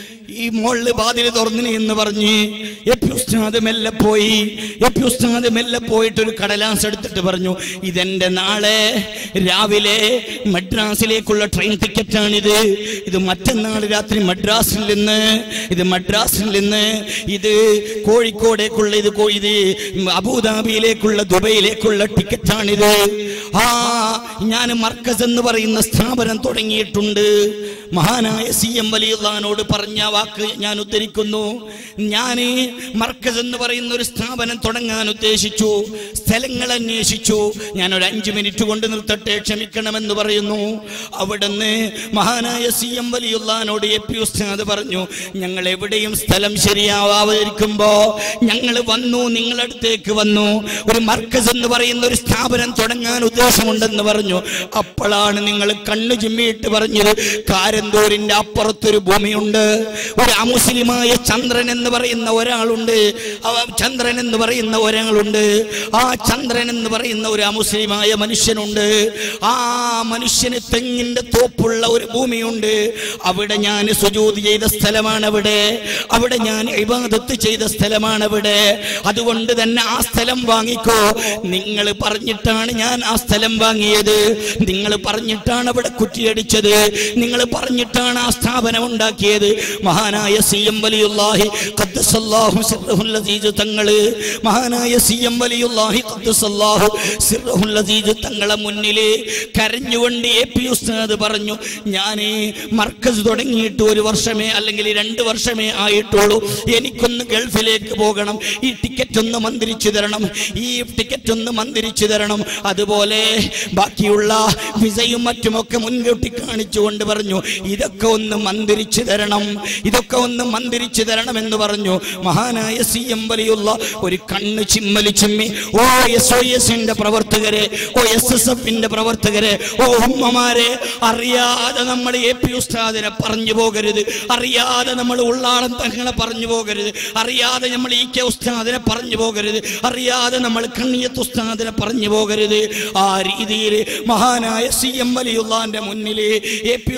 ഈ മോളില് ബാതില് തുറന്നിന് എന്ന് പറഞ്ഞ് എപ്പി ഉസ്താദ് മെല്ലെ പോയി എപ്പി ഉസ്താദ് മെല്ലെ പോയിട്ട് ഒരു കടലാസ് എടുത്തിട്ട് പറഞ്ഞു ഇതെന്റെ നാളെ രാവിലെ മദ്രാസിലേക്കുള്ള ട്രെയിൻ ടിക്കറ്റാണിത് ഇത് മറ്റന്നാൾ രാത്രി മദ്രാസിൽ നിന്ന് ഇത് മദ്രാസിൽ നിന്ന് ഇത് കോഴിക്കോടേക്കുള്ള ഇത് കോ- ഇത് അബുദാബിയിലേക്കുള്ള ദുബൈയിലേക്കുള്ള ടിക്കറ്റാണിത് ആ ഞാൻ മർക്കസ് എന്ന് പറയുന്ന സ്ഥാപനം തുടങ്ങിയിട്ടുണ്ട് മഹാനായ സി എം വലിയുള്ളഹാനോട് പറഞ്ഞ വാക്ക് ഞാൻ ഉദ്ധരിക്കുന്നു ഞാൻ മർക്കസ് എന്ന് പറയുന്ന ഒരു സ്ഥാപനം തുടങ്ങാൻ ഉദ്ദേശിച്ചു സ്ഥലങ്ങൾ അന്വേഷിച്ചു ഞാൻ ഒരു അഞ്ചു മിനിറ്റ് കൊണ്ട് നിർത്തട്ടെ ക്ഷമിക്കണമെന്ന് പറയുന്നു അവിടുന്ന് മഹാനായ സി എം വലിയുള്ളഹാനോട് എ പി ഉസ്താദ് പറഞ്ഞു ഞങ്ങൾ എവിടെയും സ്ഥലം ശരിയാവാതിരിക്കുമ്പോ ഞങ്ങൾ വന്നു നിങ്ങളടുത്തേക്ക് വന്നു ഒരു മർക്കസ് എന്ന് പറയുന്ന ഒരു സ്ഥാപനം തുടങ്ങാൻ ഉദ്ദേശമുണ്ടെന്ന് പറഞ്ഞു അപ്പോഴാണ് നിങ്ങൾ കണ്ണു ചിമ്മിയിട്ട് പറഞ്ഞത് കാരന്തൂരിന്റെ അപ്പുറത്തൊരു ഭൂമിയുണ്ട് ഒരു അമുസ്ലിമായ ചന്ദ്രൻ എന്ന് പറയുന്ന ഒരാളുണ്ട് ആ ചന്ദ്രൻ എന്ന് പറയുന്ന ഒരാളുണ്ട് ആ ചന്ദ്രൻ എന്ന് പറയുന്ന ഒരു അമുസ്ലിമായ മനുഷ്യനുണ്ട് ആ മനുഷ്യന് തെങ്ങിന്റെ തോപ്പുള്ള ഒരു ഭൂമിയുണ്ട് അവിടെ ഞാൻ സുജൂത് ചെയ്ത സ്ഥലമാണ് അവിടെ അവിടെ ഞാൻ ഇബാദത്ത് ചെയ്ത സ്ഥലമാണ് അവിടെ അതുകൊണ്ട് തന്നെ ആ സ്ഥലം വാങ്ങിക്കോ നിങ്ങൾ പറഞ്ഞിട്ടാണ് ഞാൻ ആ സ്ഥലം വാങ്ങിയത് നിങ്ങൾ പറഞ്ഞിട്ടാണ് അവിടെ കുറ്റിയടിച്ചത് നിങ്ങൾ പറഞ്ഞിട്ടാണ് ആ സ്ഥാപനം ഉണ്ടാക്കിയത് മഹാനായ സി എം വലിയുല്ലാഹി ഖദ്ദസല്ലാഹു സിർറഹുൽ അസീസ് തങ്ങള് മഹാനായ സി എം വലിയുല്ലാഹി ഖദ്ദസല്ലാഹു സിർറഹുൽ അസീസ് തങ്ങളെ മുന്നില് കരഞ്ഞുകൊണ്ട് എ പി ഉസ്താദ് പറഞ്ഞു ഞാൻ മർക്കസ് തുടങ്ങിയിട്ട് ഒരു വർഷമേ അല്ലെങ്കിൽ രണ്ട് വർഷമേ ആയിട്ടുള്ളൂ എനിക്കൊന്ന് ഗൾഫിലേക്ക് പോകണം ഈ ടിക്കറ്റ് ഒന്ന് മന്ത്രിച്ചു തരണം ഈ ടിക്കറ്റ് ഒന്ന് മന്ത്രിച്ചു തരണം അതുപോലെ ബാക്കിയുള്ള വിസയും മറ്റുമൊക്കെ മുൻകൂട്ടി കാണിച്ചുകൊണ്ട് പറഞ്ഞു ഇതൊക്കെ ഒന്ന് മന്ത്രിച്ചു തരണം ഇതൊക്കെ ഒന്ന് മന്ത്രിച്ചു തരണം എന്ന് പറഞ്ഞു മഹാനായ സി എം വലിയുള്ള ഒരു കണ്ണ് ചിമ്മലി ചിമ്മി ഓ എസ് ഒ എസിന്റെ പ്രവർത്തകരെ ഓ എസ് എസ് എഫിന്റെ പ്രവർത്തകരെ ഓ ഉമ്മമാരെ അറിയാതെ നമ്മൾ എ പി ഉസ്താദിനെ പറഞ്ഞു പോകരുത് അറിയാതെ നമ്മൾ ഉള്ളാളം തങ്ങളെ പറഞ്ഞു പോകരുത് അറിയാതെ നമ്മൾ ഇ കെ ഉസ്താദിനെ പറഞ്ഞു പോകരുത് അറിയാതെ നമ്മൾ കണ്ണിയത്ത് ഉസ്താദിനെ പറഞ്ഞു പോകരുത് ആ രീതിയിൽ മഹാനായ സി എം വലിയുള്ളാന്റെ മുന്നിൽ എ പി ഉസ്താദ്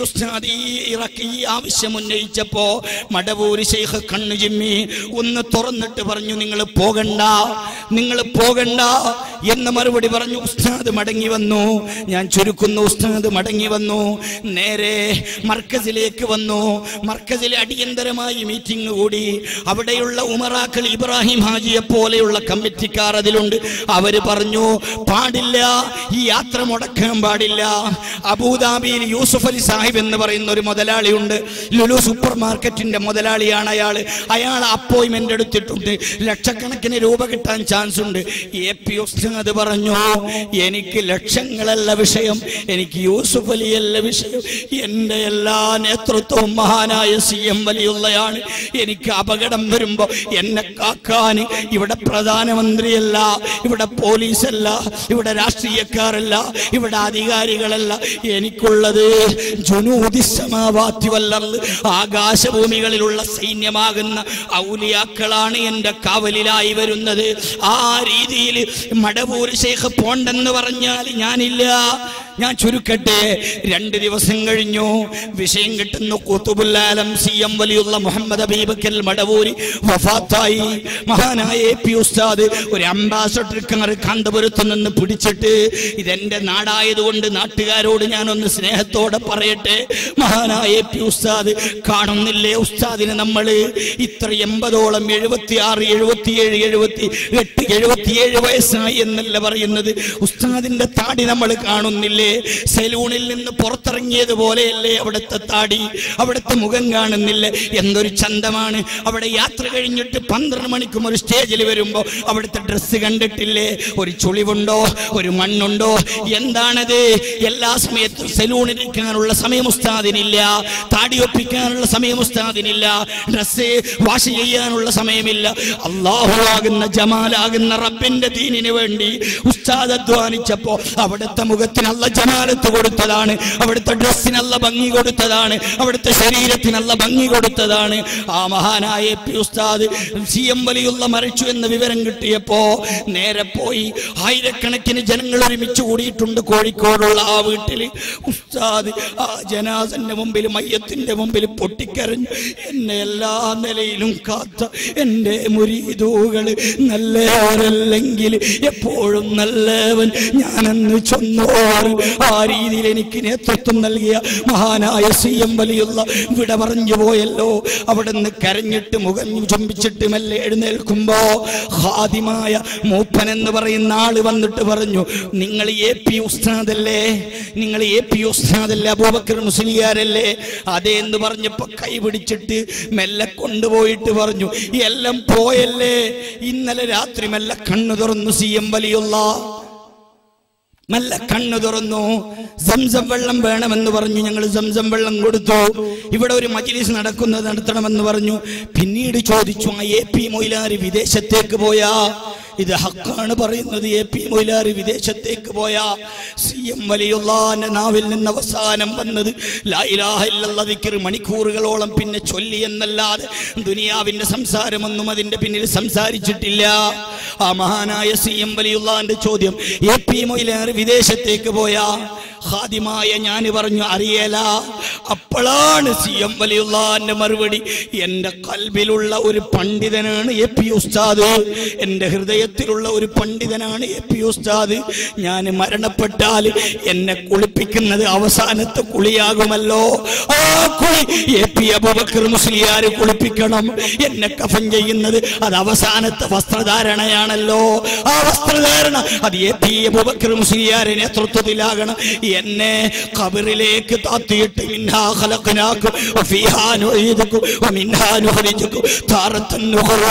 ഉസ്താദ് ഈ ഇറക്കി ഈ ആവശ്യം ഉന്നയിച്ചപ്പോ മടവൂര് ശൈഖ് കണ്ണു ചിമ്മി ഒന്ന് തുറന്നിട്ട് പറഞ്ഞു നിങ്ങൾ പോകണ്ട നിങ്ങൾ പോകണ്ട എന്ന് മറുപടി പറഞ്ഞു ഉസ്താദ് മടങ്ങി വന്നു ഞാൻ ചുരുക്കുന്നു ഉസ്താദ് മടങ്ങി വന്നു നേരെ മർക്കസിലേക്ക് വന്നു മർക്കസിൽ അടിയന്തരമായി മീറ്റിംഗ് കൂടി അവിടെയുള്ള ഉമറാക്കൾ ഇബ്രാഹിം ഹാജിയെ പോലെയുള്ള കമ്മിറ്റിക്കാർ അതിലുണ്ട് അവര് പറഞ്ഞു പാടില്ല ഈ യാത്ര മുടക്കാൻ പാടില്ല അബൂദാബിയിൽ യൂസുഫ് അലി സാഹിബ് എന്ന് പറയുന്ന ഒരു മുതലാളിയുണ്ട് ലുലു സൂപ്പർ മാർക്കറ്റിന്റെ മുതലാളിയാണ് അയാൾ അയാൾ അപ്പോയിന്റ്മെന്റ് എടുത്തിട്ടുണ്ട് ലക്ഷക്കണക്കിന് രൂപ കിട്ടാൻ ചാൻസ് ഉണ്ട് എ പി ഉസ്താദ് പറഞ്ഞു എനിക്ക് ലക്ഷങ്ങളല്ല വിഷയം എനിക്ക് യൂസുഫ് അലിയല്ല വിഷയം എൻ്റെ എല്ലാ നേതൃത്വവും മഹാനായ സി എം വലിയുള്ളയാണ് എനിക്ക് അപകടം വരുമ്പോ എന്നെ കാക്കാൻ ഇവിടെ പ്രധാനമന്ത്രിയല്ല ഇവിടെ പോലീസല്ല ഇവിടെ രാഷ്ട്രീയക്കാരല്ല ഇവിടെ അധികാരികളല്ല എനിക്കുള്ളത് ജുനൂദി സമാവാത്തി വല്ലർന്ന് ആകാശഭൂമികളിലുള്ള സൈന്യമാകുന്ന ഔലിയാക്കളാണ് എൻ്റെ കാവലിലായി വരുന്നത് ആ രീതിയിൽ മടവൂർ ശേഖ് പോണ്ടെന്ന് പറഞ്ഞാൽ ഞാനില്ല ഞാൻ ചുരുക്കട്ടെ രണ്ട് ദിവസം കഴിഞ്ഞു വിഷയം കിട്ടുന്നു കുത്തുബുല്ലാലം സി എം വലിയുള്ള മുഹമ്മദ് അബീബക്കൽ മടവൂരി വഫാത്തായി മഹാനായ എ പി ഉസ്താദ് ഒരു അംബാസഡർ കാർ കാന്തപുരത്ത് നിന്ന് പിടിച്ചിട്ട് ഇതെന്റെ നാടായതുകൊണ്ട് നാട്ടുകാരോട് ഞാനൊന്ന് സ്നേഹത്തോടെ പറയട്ടെ മഹാനായ എ പി ഉസ്താദ് കാണുന്നില്ലേ ഉസ്താദിന് നമ്മൾ ഇത്ര എൺപതോളം എഴുപത്തി ആറ് എഴുപത്തിയേഴ് എഴുപത്തി എട്ട് എഴുപത്തിയേഴ് വയസ്സായി എന്നല്ല പറയുന്നത് ഉസ്താദിന്റെ താടി നമ്മൾ കാണുന്നില്ലേ സലൂണിൽ നിന്ന് പുറത്തിറങ്ങിയത് പോലെയല്ലേ അവിടുത്തെ താടി അവിടുത്തെ മുഖം കാണുന്നില്ലേ എന്തൊരു ചന്തമാണ് അവിടെ യാത്ര കഴിഞ്ഞിട്ട് പന്ത്രണ്ട് മണിക്കും ഒരു സ്റ്റേജിൽ വരുമ്പോ അവിടുത്തെ ഡ്രസ്സ് കണ്ടിട്ടില്ലേ ഒരു ചുളിവുണ്ടോ ഒരു മണ്ണുണ്ടോ എന്താണത് എല്ലാ സമയത്തും സലൂണിൽ ഇരിക്കാനുള്ള സമയം ഉസ്താദിനില്ല താടി ഒപ്പിക്കാനുള്ള സമയം ഉസ്താദിനില്ല ഡ്രസ്സ് വാഷ് ചെയ്യാനുള്ള സമയമില്ല അള്ളാഹുവാകുന്ന ജമാലാകുന്ന റബ്ബിന്റെ ദീനിന് വേണ്ടി ഉസ്താദ് അധ്വാനിച്ചപ്പോ അവിടുത്തെ മുഖത്തിന് അല്ല ജമാലത്ത് കൊടുത്തതാണ് അവിടുത്തെ ഡ്രസ്സിനല്ല ഭംഗി കൊടുത്തതാണ് അവിടുത്തെ ശരീരത്തിനല്ല ഭംഗി കൊടുത്തതാണ് ആ മഹാനായ എ പി ഉസ്താദ് സി എം വലിയുള്ള മരിച്ചു എന്ന വിവരം കിട്ടിയപ്പോ നേരെ പോയി ആയിരക്കണക്കിന് ജനങ്ങൾ ഒരുമിച്ച് കൂടിയിട്ടുണ്ട് കോഴിക്കോടുള്ള ആ വീട്ടിൽ ഉസ്താദ് ആ ജനാസന്റെ മുമ്പിൽ മയ്യത്തിന്റെ മുമ്പിൽ പൊട്ടിക്കരഞ്ഞു എന്നെ എല്ലാ നിലയിലും കാത്ത എൻ്റെ മുരീതൂകൾ നല്ലവരല്ലെങ്കിൽ എപ്പോഴും നല്ലവൻ ഞാനെന്ന് ചൊന്നോർ ആ രീതിയിൽ എനിക്ക് നേതൃത്വം നൽകിയ മഹാനായ സി എം വലിയുള്ള വിട പറഞ്ഞു പോയല്ലോ അവിടെ നിന്ന് കരഞ്ഞിട്ട് മുഖം ചുംബിച്ചിട്ട് മെല്ലെ എഴുന്നേൽക്കുമ്പോ ഹാദിമായ മൂപ്പൻ എന്ന് പറയുന്ന ആള് വന്നിട്ട് പറഞ്ഞു നിങ്ങൾ എ പി ഉസ്താദല്ലേ നിങ്ങൾ എ പി ഉസ്താദല്ലേ അബൂബക്കർ മുസ്ലിയാരല്ലേ അതേ എന്ന് പറഞ്ഞപ്പോ കൈ പിടിച്ചിട്ട് മെല്ലെ കൊണ്ടുപോയിട്ട് പറഞ്ഞു എല്ലാം പോയല്ലേ ഇന്നലെ രാത്രി മെല്ലെ കണ്ണു തുറന്നു സി എം വലിയുള്ള നല്ല കണ്ണു തുറന്നു സംസം വെള്ളം വേണമെന്ന് പറഞ്ഞു ഞങ്ങൾ സംസം വെള്ളം കൊടുത്തു ഇവിടെ ഒരു മജിലിസ് നടക്കുന്നത് നടത്തണമെന്ന് പറഞ്ഞു പിന്നീട് ചോദിച്ചു ആ എ പി മൊയിലാരി വിദേശത്തേക്ക് പോയാ ഇത് ഹക്കാണ് പറയുന്നത് എ പി മൊയിലാരി വിദേശത്തേക്ക് പോയാ സി എം വലിയുള്ളാന്റെ നാവിൽ നിന്ന് അവസാനം വന്നത് ലാ ഇലാഹ ഇല്ലല്ലാഹ് ദിക്ർ മണിക്കൂറുകളോളം പിന്നെ ചൊല്ലി എന്നല്ലാതെ ദുനിയാവിന്റെ സംസാരമൊന്നും അതിന്റെ പിന്നിൽ സംസാരിച്ചിട്ടില്ല ആ മഹാനായ സി എം വലിയുള്ളാന്റെ ചോദ്യം എ പി മൊയിലാർ വിദേശത്തേക്ക് പോയാ ഹാദിമായ ഞാൻ പറഞ്ഞു അറിയല അപ്പോഴാണ് സി എം വലിയുള്ളാന്റെ മറുപടി എന്റെ കൽബിലുള്ള ഒരു പണ്ഡിതനാണ് എ പി ഉസ്താദ് എന്റെ ഹൃദയത്തിലുള്ള ഒരു പണ്ഡിതനാണ് എ പി ഉസ്താദ് ഞാൻ മരണപ്പെട്ടാൽ എന്നെ കുളിപ്പിക്കുന്നത് അവസാനത്തെ കുളിയാകുമല്ലോ ആ കുളി എ പി അബൂബക്കർ മുസ്ലിയാർ കുളിപ്പിക്കണം എന്നെ കഫൻ ചെയ്യുന്നത് അത് അവസാനത്തെ വസ്ത്രധാരണയാണല്ലോ ആ വസ്ത്രധാരണ അത് എ പി അബൂബക്കർ മുസ്ലിയാരെ നേതൃത്വത്തിലാകണം എന്നെ ഖബറിലേക്ക് താത്തിയിട്ട് മിൻഹാ ഖലഖനാക്കും വഫീഹാ നുഈദുക്കും വമിൻഹാ നുഖ്രിജുക്കും താറത്തൻ ഉഖ്റാ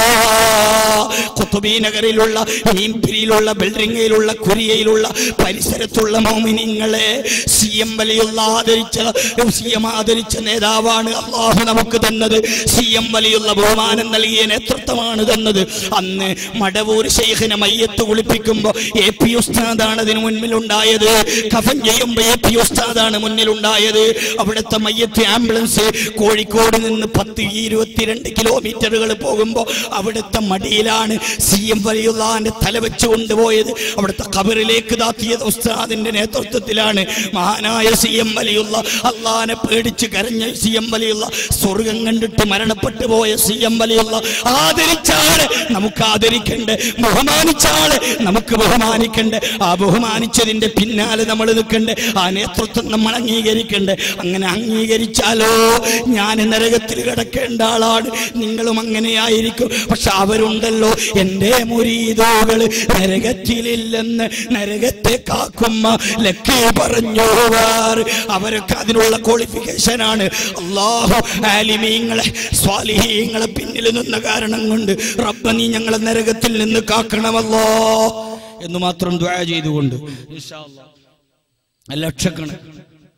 ഖുത്ബി നഗറിലുള്ള മീൻപിരിയിലുള്ള ബിൽഡിംഗിലുള്ള കുരിയയിലുള്ള പരിസരത്തുള്ള മോമിനിങ്ങളെ സി എം വലിയുള്ള ആദരിച്ച സി എം ആദരിച്ച നേതാവാണ് അള്ളാഹു നമുക്ക് തന്നത് സി എം വലിയുള്ള ബഹുമാനം നൽകിയ നേതൃത്വമാണ് തന്നത് അന്ന് മടവൂർ ഷെയ്ഖിനെ മയ്യത്ത് കുളിപ്പിക്കുമ്പോ എ പി ഉസ്താദാണ് അതിന് മുൻപിൽ ഉണ്ടായത് കഫൻ കഫൻ ചെയ്യുമ്പോ എ പി ഉസ്താദാണ് മുന്നിലുണ്ടായത് അവിടുത്തെ മയ്യത്ത് ആംബുലൻസ് കോഴിക്കോട് നിന്ന് പത്ത് ഇരുപത്തിരണ്ട് കിലോമീറ്ററുകൾ പോകുമ്പോ അവിടുത്തെ മടിയിലാണ് സി എം വലിയുള്ളാന്റെ തല വെച്ച് കൊണ്ടുപോയത് അവിടുത്തെ കബറിലേക്ക് താത്തിയത് ഉസ്താദിന്റെ നേതൃത്വത്തിലാണ് മഹാനായ സി എം വലിയുള്ള അള്ളാനെ പേടിച്ച് കരഞ്ഞ സി എം വലിയുള്ള സ്വർഗം കണ്ടിട്ട് മരണപ്പെട്ടു പോയ സി എം വലിയുള്ള ആദരിച്ചാണ് നമുക്ക് ആദരിക്കണ്ടേ ബഹുമാനിച്ചാണ് നമുക്ക് ബഹുമാനിക്കണ്ടേ ആ ബഹുമാനിച്ചതിന്റെ പിന്നാലെ നമ്മൾ നിൽക്കണ്ടേ ആ നേതൃത്വം നമ്മൾ അംഗീകരിക്കണ്ടേ അങ്ങനെ അംഗീകരിച്ചാലോ ഞാൻ നരകത്തിൽ കിടക്കേണ്ട ആളാണ് നിങ്ങളും അങ്ങനെയായിരിക്കും പക്ഷെ അവരുണ്ടല്ലോ എൻ്റെ മുരീതോകൾ നരകത്തിലില്ലെന്ന് നരകത്തെ കാക്കുമ്മ ലക്കേ പറഞ്ഞു വാർ. അവരൊക്കെ അതിനുള്ള ക്വാളിഫിക്കേഷൻ ആണ് അള്ളാഹു ആലിമീങ്ങളെ സ്വാലിഹീങ്ങളെ പിന്നിൽ നിന്ന കാരണം കൊണ്ട് റബ്ബ നീ ഞങ്ങളെ നരകത്തിൽ നിന്ന് കാക്കണമല്ലോ എന്ന് മാത്രം ദ്വാ ചെയ്തുകൊണ്ട് ഇൻഷാ അല്ലാ. ലക്ഷക്കണക്കിന്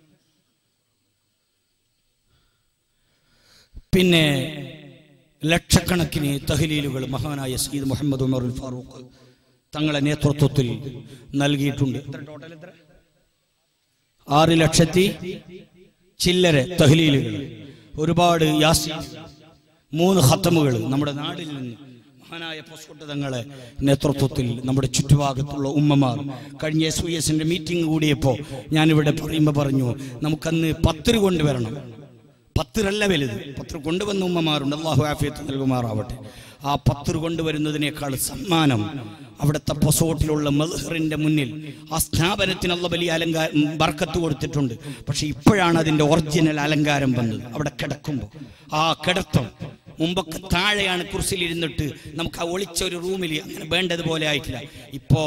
പിന്നെ ലക്ഷക്കണക്കിന് തഹലീലുകൾ മഹാനായ സയ്യിദ് മുഹമ്മദ് ഉമർ ഫാറൂഖ് തങ്ങളെ നേതൃത്വത്തിൽ നൽകിയിട്ടുണ്ട് എത്ര ടോട്ടൽ എത്ര ആറ് ലക്ഷത്തി ചില്ലര തഹലീലുകൾ ഒരുപാട് യാസി മൂന്ന് ഹത്തമുകൾ നമ്മുടെ നാടിൽ നിന്ന് മഹാനായ പൊസ്കൊട്ട് തങ്ങളെ നേതൃത്വത്തിൽ നമ്മുടെ ചുറ്റുഭാഗത്തുള്ള ഉമ്മമാർ കഴിഞ്ഞ എസ് വി എസിന്റെ മീറ്റിംഗ് കൂടിയപ്പോൾ ഞാനിവിടെ പറയുമ്പോൾ പറഞ്ഞു നമുക്കന്ന് പത്തിരി കൊണ്ടുവരണം പത്തിരല്ല വലുത് പത്ത് കൊണ്ടുവന്ന ഉമ്മമാരുണ്ട് അള്ളാഹു ആഫിയത്ത് നൽകുമാറാവട്ടെ ആ പത്തിർ കൊണ്ടുവരുന്നതിനേക്കാൾ സമ്മാനം അവിടുത്തെ പൊസോട്ടിലുള്ള മൽഹറിന്റെ മുന്നിൽ ആ സ്ഥാപനത്തിന് അള്ള വലിയ അലങ്കാരം ബർക്കത്ത് കൊടുത്തിട്ടുണ്ട് പക്ഷെ ഇപ്പോഴാണ് അതിന്റെ ഒറിജിനൽ അലങ്കാരം വന്നത് അവിടെ കിടക്കുമ്പോൾ ആ കിടത്തം മുമ്പൊക്കെ താഴെയാണ് കുർസിലിരുന്നിട്ട് നമുക്ക് ആ ഒളിച്ച ഒരു റൂമിൽ അങ്ങനെ വേണ്ടതുപോലെ ആയിട്ടില്ല ഇപ്പോ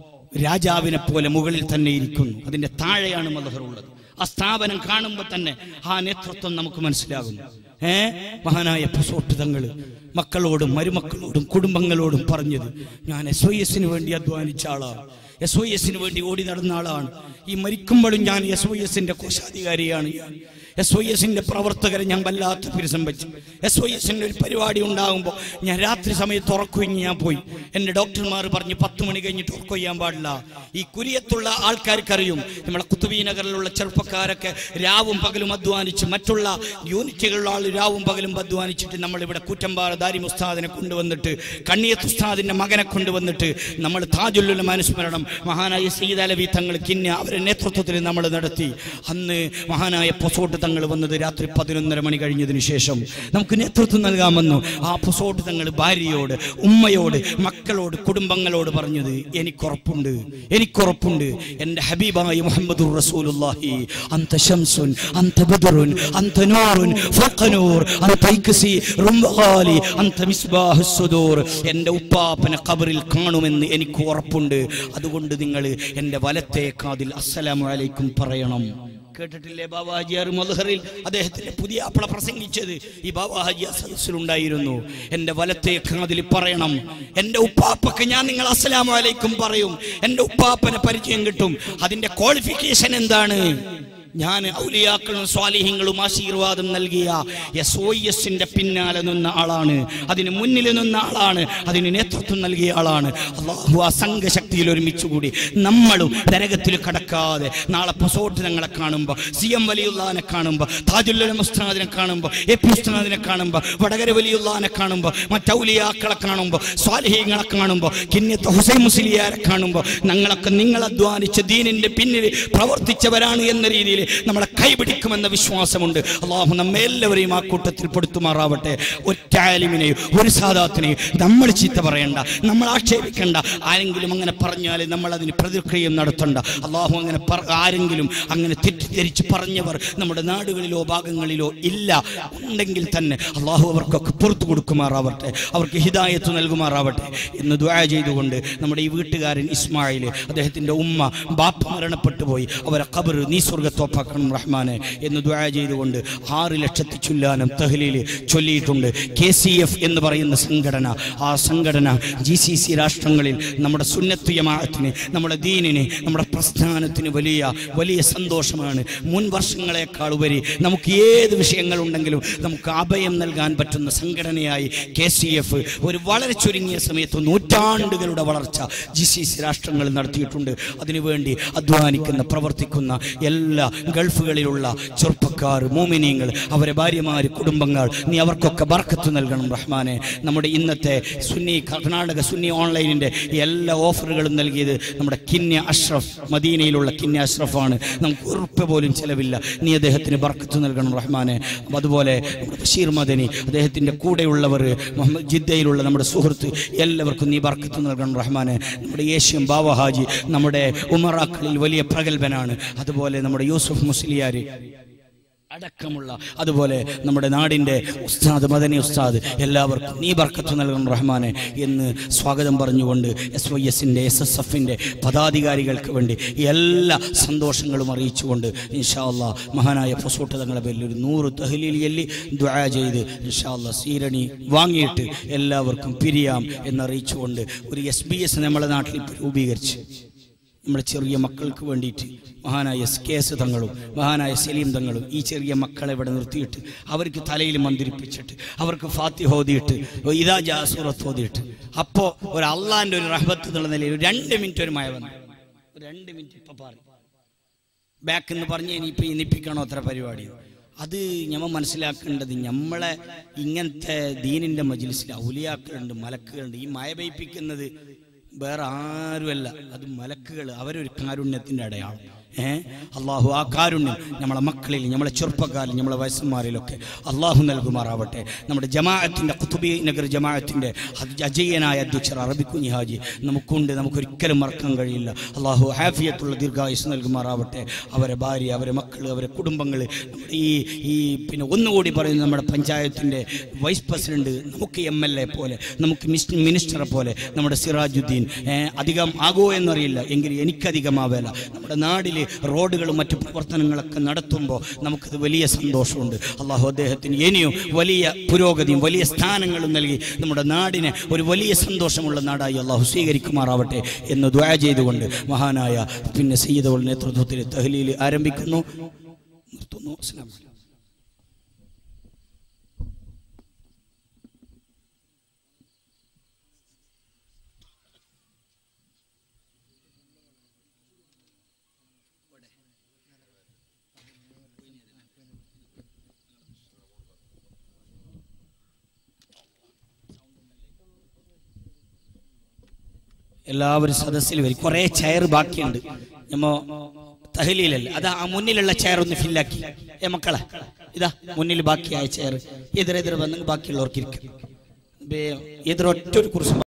രാജാവിനെ പോലെ മുകളിൽ തന്നെ ഇരിക്കുന്നു അതിന്റെ താഴെയാണ് മലഹർ ഉള്ളത് ആ സ്ഥാപനം കാണുമ്പോൾ തന്നെ ആ നേതൃത്വം നമുക്ക് മനസ്സിലാകുന്നു ഏ മഹാനായ പൊസോട്ട് തങ്ങള് മക്കളോടും മരുമക്കളോടും കുടുംബങ്ങളോടും പറഞ്ഞത് ഞാൻ എസ് ഒ എസിന് വേണ്ടി അധ്വാനിച്ച ആളാണ് എസ് ഒ എസിന് വേണ്ടി ഓടി നടന്ന ആളാണ് ഈ മരിക്കുമ്പോഴും ഞാൻ എസ് ഒ എസിന്റെ കോശാധികാരിയാണ് ഞാൻ എസ് ഒ എസിന്റെ പ്രവർത്തകരെ ഞാൻ വല്ലാത്ത പിരിസം വെച്ചു എസ് ഒ എസിന്റെ ഒരു പരിപാടി ഉണ്ടാകുമ്പോൾ ഞാൻ രാത്രി സമയത്ത് ഉറക്കുവെഞ്ഞ് ഞാൻ പോയി എന്റെ ഡോക്ടർമാർ പറഞ്ഞ് പത്ത് മണി കഴിഞ്ഞിട്ട് ഉറക്കം ചെയ്യാൻ പാടില്ല ഈ കുരിയത്തുള്ള ആൾക്കാർക്കറിയും നമ്മളെ കുത്തുബി നഗറിലുള്ള ചെറുപ്പക്കാരൊക്കെ രാവും പകലും അധ്വാനിച്ച് മറ്റുള്ള യൂണിറ്റുകളിലുള്ള ആൾ രാവും പകലും അധ്വാനിച്ചിട്ട് നമ്മൾ ഇവിടെ കൂറ്റമ്പാറ ദാരി മുസ്താദിനെ കൊണ്ടുവന്നിട്ട് കണ്ണിയത്ത് ഉസ്താദിന്റെ മകനെ കൊണ്ടുവന്നിട്ട് നമ്മൾ താജുല്ലുൽ അനുസ്മരണം മഹാനായ സീത അലവി തങ്ങൾ കിന്ന അവരുടെ നേതൃത്വത്തിൽ നമ്മൾ നടത്തി അന്ന് മഹാനായ പൊസോട്ട് തങ്ങൾ വന്നത് രാത്രി പതിനൊന്നര മണി കഴിഞ്ഞതിന് ശേഷം നമുക്ക് നേതൃത്വം നൽകാമെന്നു ആ പൊസോട്ട് തങ്ങൾ ഭാര്യയോട് ഉമ്മയോട് മക്കളോട് കുടുംബങ്ങളോട് പറഞ്ഞത് എനിക്കുറപ്പുണ്ട് എനിക്കുറപ്പുണ്ട് എൻ്റെ ഹബീബായ മുഹമ്മദ് റസൂലുള്ളാഹി അന്ത ശംസുൻ അന്ത ബദറുൻ അന്ത നൂറുൻ ഫഖനൂർ അന്ത ഇക്സി റുംബാലി അന്ത മിസ്ബാഹു സുദൂർ എൻ്റെ ഉപ്പാപ്പനെ ഖബറിൽ കാണുമെന്ന് എനിക്ക് ഉറപ്പുണ്ട് അതുകൊണ്ട് നിങ്ങൾ എൻ്റെ വലത്തെ കാതിൽ അസ്സലാമു അലൈക്കും പറയണം കേട്ടിട്ടില്ലേ ബാബാ ഹാജിയാർ മൽഹറിൽ അദ്ദേഹത്തിന്റെ പുതിയ അപ്പള പ്രസംഗിച്ചത് ഈ ബാബാ ഹാജിയ സദസ്സിലുണ്ടായിരുന്നു എന്റെ വലത്തെ കാതിൽ പറയണം എന്റെ ഉപ്പാപ്പക്ക് ഞാൻ നിങ്ങൾ അസ്സലാമു അലൈക്കും പറയും എന്റെ ഉപ്പാപ്പനെ പരിചയം കിട്ടും അതിന്റെ ക്വാളിഫിക്കേഷൻ എന്താണ് ഞാൻ ഔലിയാക്കളും സ്വാലിഹ്യങ്ങളും ആശീർവാദം നൽകിയ എസ് ഒ എസിന്റെ പിന്നാലെ നിന്ന ആളാണ് അതിന് മുന്നിൽ നിന്ന ആളാണ് അതിന് നേതൃത്വം നൽകിയ ആളാണ് അള്ളാഹു ആ സംഘശക്തിയിൽ ഒരുമിച്ച് കൂടി നമ്മളും നരകത്തിൽ കടക്കാതെ നാളെ പൊസോട്ട് ഞങ്ങളെ കാണുമ്പോൾ സി എം വലിയുള്ളാനെ കാണുമ്പോൾ താജുല്ല മുസ്താദിനെ കാണുമ്പോൾ എ പി ഉസ്താദിനെ കാണുമ്പോൾ വടകര വലിയുള്ളാനെ കാണുമ്പോൾ മറ്റൗലിയാക്കളെ കാണുമ്പോൾ സ്വാലിഹ്യങ്ങളെ കാണുമ്പോൾ കിന്നത്ത് ഹുസൈൻ മുസ്ലിയാരെ കാണുമ്പോൾ ഞങ്ങളൊക്കെ നിങ്ങൾ അധ്വാനിച്ച ദീനിന്റെ പിന്നിൽ പ്രവർത്തിച്ചവരാണ് എന്ന രീതിയിൽ നമ്മളെ കൈപിടിക്കുമെന്ന വിശ്വാസമുണ്ട് അള്ളാഹു നമ്മെ എല്ലാവരെയും ആ കൂട്ടത്തിൽ പെടുത്തുമാറാവട്ടെ ഒറ്റ ആലിമിനെയും ഒരു സാദാത്തിനെയും നമ്മൾ ചീത്ത പറയണ്ട നമ്മൾ ആക്ഷേപിക്കണ്ട ആരെങ്കിലും അങ്ങനെ പറഞ്ഞാൽ നമ്മൾ അതിന് പ്രതിക്രിയം നടത്തണ്ട അള്ളാഹു അങ്ങനെ പറ- ആരെങ്കിലും അങ്ങനെ തെറ്റിദ്ധരിച്ച് പറഞ്ഞവർ നമ്മുടെ നാടുകളിലോ ഭാഗങ്ങളിലോ ഇല്ല ഉണ്ടെങ്കിൽ തന്നെ അള്ളാഹു അവർക്കൊക്കെ പുറത്തു കൊടുക്കുമാറാവട്ടെ അവർക്ക് ഹിദായത്ത് നൽകുമാറാവട്ടെ എന്ന് ദ്വാ ചെയ്തുകൊണ്ട് നമ്മുടെ ഈ വീട്ടുകാരൻ ഇസ്മായിൽ അദ്ദേഹത്തിന്റെ ഉമ്മ ബാപ്പ മരണപ്പെട്ടു പോയി അവരെ ഖബർ നീ സ്വർഗത്തോ പുറപ്പാക്കണം റഹ്മാനെ എന്ന് ദ്വാ ചെയ്തുകൊണ്ട് ആറ് ലക്ഷത്തി ചുല്ലാനം തഹ്ലീൽ ചൊല്ലിയിട്ടുണ്ട് കെ സി എഫ് എന്ന് പറയുന്ന സംഘടന ആ സംഘടന ജി സി സി രാഷ്ട്രങ്ങളിൽ നമ്മുടെ സുന്നത്ത് ജമാഅത്തിന് നമ്മുടെ ദീനിന് നമ്മുടെ പ്രസ്ഥാനത്തിന് വലിയ വലിയ സന്തോഷമാണ് മുൻ വർഷങ്ങളെക്കാൾ ഉപരി നമുക്ക് ഏത് വിഷയങ്ങളുണ്ടെങ്കിലും നമുക്ക് അഭയം നൽകാൻ പറ്റുന്ന സംഘടനയായി കെ സി എഫ് ഒരു വളരെ ചുരുങ്ങിയ സമയത്ത് നൂറ്റാണ്ടുകളുടെ വളർച്ച ജി സി സി രാഷ്ട്രങ്ങളിൽ നടത്തിയിട്ടുണ്ട് അതിനുവേണ്ടി അധ്വാനിക്കുന്ന പ്രവർത്തിക്കുന്ന എല്ലാ ഗൾഫുകളിലുള്ള ചെറുപ്പക്കാർ മോമിനിയങ്ങൾ അവരെ ഭാര്യമാര് കുടുംബങ്ങൾ നീ അവർക്കൊക്കെ ബർക്കത്ത് നൽകണം റഹ്മാനെ നമ്മുടെ ഇന്നത്തെ സുന്നി കർണാടക സുന്നി ഓൺലൈനിന്റെ എല്ലാ ഓഫറുകളും നൽകിയത് നമ്മുടെ കിന്യ അഷ്റഫ് മദീനയിലുള്ള കിന്യ അഷ്റഫാണ് നമുക്ക് ഉറപ്പ് പോലും ചെലവില്ല നീ അദ്ദേഹത്തിന് ബർക്കത്ത് നൽകണം റഹ്മാനെ അപ്പൊ അതുപോലെ നമ്മുടെ ബഷീർ മദനി അദ്ദേഹത്തിന്റെ കൂടെയുള്ളവർ മുഹമ്മദ് ജിദ്ദയിലുള്ള നമ്മുടെ സുഹൃത്ത് എല്ലാവർക്കും നീ ബർക്കത്ത് നൽകണം റഹ്മാനെ നമ്മുടെ ഏഷ്യൻ ബാവ ഹാജി നമ്മുടെ ഉമറാക്കളിൽ വലിയ പ്രഗത്ഭനാണ് അതുപോലെ നമ്മുടെ യൂസുഫ് മുസ്ലിയാര് അടക്കമുള്ള അതുപോലെ നമ്മുടെ നാടിൻ്റെ ഉസ്താദ് മദനി ഉസ്താദ് എല്ലാവർക്കും നീ ബർക്കത്ത് നൽകണം റഹ്മാനെ എന്ന് സ്വാഗതം പറഞ്ഞുകൊണ്ട് എസ് വൈ എസിൻ്റെ എസ് എസ് എഫിൻ്റെ പദാധികാരികൾക്ക് വേണ്ടി എല്ലാ സന്തോഷങ്ങളും അറിയിച്ചുകൊണ്ട് ഇൻഷാല്ല മഹാനായ ഫസൂട്ട് തങ്ങളുടെ പേരിൽ ഒരു നൂറ് തഹ്ലീൽ എല്ലി ദ്വാ ചെയ്ത് ഇൻഷാല്ല സീരണി വാങ്ങിയിട്ട് എല്ലാവർക്കും പിരിയാം എന്നറിയിച്ചുകൊണ്ട് ഒരു എസ് ബി എസ് നമ്മുടെ നാട്ടിൽ ഇപ്പോൾ രൂപീകരിച്ച് നമ്മുടെ ചെറിയ മക്കൾക്ക് വേണ്ടിയിട്ട് മഹാനായ എസ് കെ എസ് തങ്ങളും മഹാനായ സലീം തങ്ങളും ഈ ചെറിയ മക്കളെ ഇവിടെ നിർത്തിയിട്ട് അവർക്ക് തലയിൽ മന്ദിരിപ്പിച്ചിട്ട് അവർക്ക് ഫാത്തി ഓതിയിട്ട് ഇതാ ജാസൂറത്ത് ഓതിയിട്ട് അപ്പോൾ ഒരു അള്ളാന്റെ ഒരു റഹ്ബത്ത് എന്നുള്ള നിലയിൽ ഒരു രണ്ട് മിനിറ്റ് ഒരു മഴ വന്നു ഒരു രണ്ട് മിനിറ്റ് ഇപ്പൊ പറയും ബാക്ക് എന്ന് പറഞ്ഞ് ഇനിയിപ്പോൾ ഇനിപ്പിക്കണോ അത്ര പരിപാടി അത് ഞമ്മ മനസ്സിലാക്കേണ്ടത് നമ്മളെ ഇങ്ങനത്തെ ദീനിന്റെ മജിലിസിൽ ഔലിയാക്കളുണ്ട് മലക്കുകളുണ്ട് ഈ മഴ പെയ്പ്പിക്കുന്നത് വേറെ ആരുമല്ല അത് മലക്കുകൾ അവരൊരു കാരുണ്യത്തിന്റെ അടയാളം ഏ അള്ളാഹു ആ കാരുണ്യം നമ്മളെ മക്കളിൽ നമ്മളെ ചെറുപ്പക്കാരിൽ നമ്മളെ വയസ്സന്മാരിലൊക്കെ അള്ളാഹു നൽകുമാറാവട്ടെ നമ്മുടെ ജമാഅത്തിന്റെ കുത്തുബി നഗർ ജമാഅത്തിന്റെ അത് അജയ്യനായ അധ്യക്ഷർ അറബി കുഞ്ഞി ഹാജി നമുക്കുണ്ട് നമുക്കൊരിക്കലും മറക്കാൻ കഴിയില്ല അള്ളാഹു ഹാഫിയത്തുള്ള ദീർഘായുസ് നൽകുമാറാവട്ടെ അവരെ ഭാര്യ അവരെ മക്കൾ അവരെ കുടുംബങ്ങൾ നമ്മുടെ ഈ ഈ പിന്നെ ഒന്നുകൂടി പറയുന്നത് നമ്മുടെ പഞ്ചായത്തിന്റെ വൈസ് പ്രസിഡന്റ് നമുക്ക് എം എൽ എ പോലെ നമുക്ക് മിസ് മിനിസ്റ്ററെ പോലെ നമ്മുടെ സിറാജുദ്ദീൻ ഏ, അധികം ആകോ എന്നറിയില്ല എങ്കിൽ എനിക്കധികമാവേല നമ്മുടെ നാടിൽ റോഡുകളും മറ്റു പ്രവർത്തനങ്ങളൊക്കെ നടത്തുമ്പോൾ നമുക്കത് വലിയ സന്തോഷമുണ്ട് അള്ളാഹു അദ്ദേഹത്തിന് ഇനിയും വലിയ പുരോഗതിയും വലിയ സ്ഥാനങ്ങളും നൽകി നമ്മുടെ നാടിനെ ഒരു വലിയ സന്തോഷമുള്ള നാടായി അള്ളാഹു സ്വീകരിക്കുമാറാവട്ടെ എന്ന് ദ്വാ ചെയ്തുകൊണ്ട് മഹാനായ പിന്നെ സയ്യിദുൽ നേതൃത്വത്തിൽ തഹ്ലീൽ ആരംഭിക്കുന്നു നിർത്തുന്നു അസ്സലാമു അലൈക്കും എല്ലാവരും സദസ്സിൽ വരും കുറേ ചെയർ ബാക്കിയുണ്ട് നമ്മ തഹലീലല്ല അത് ആ മുന്നിലുള്ള ചെയർ ഒന്ന് ഫില്ലാക്കി ഏ മക്കളെ ഇതാ മുന്നിൽ ബാക്കിയായ ചെയർ എതിരെതിരെ വന്നെങ്കിൽ ബാക്കിയുള്ളവർക്ക് ഇരിക്കും എതിരൊറ്റ ഒരു കുറിച്ച്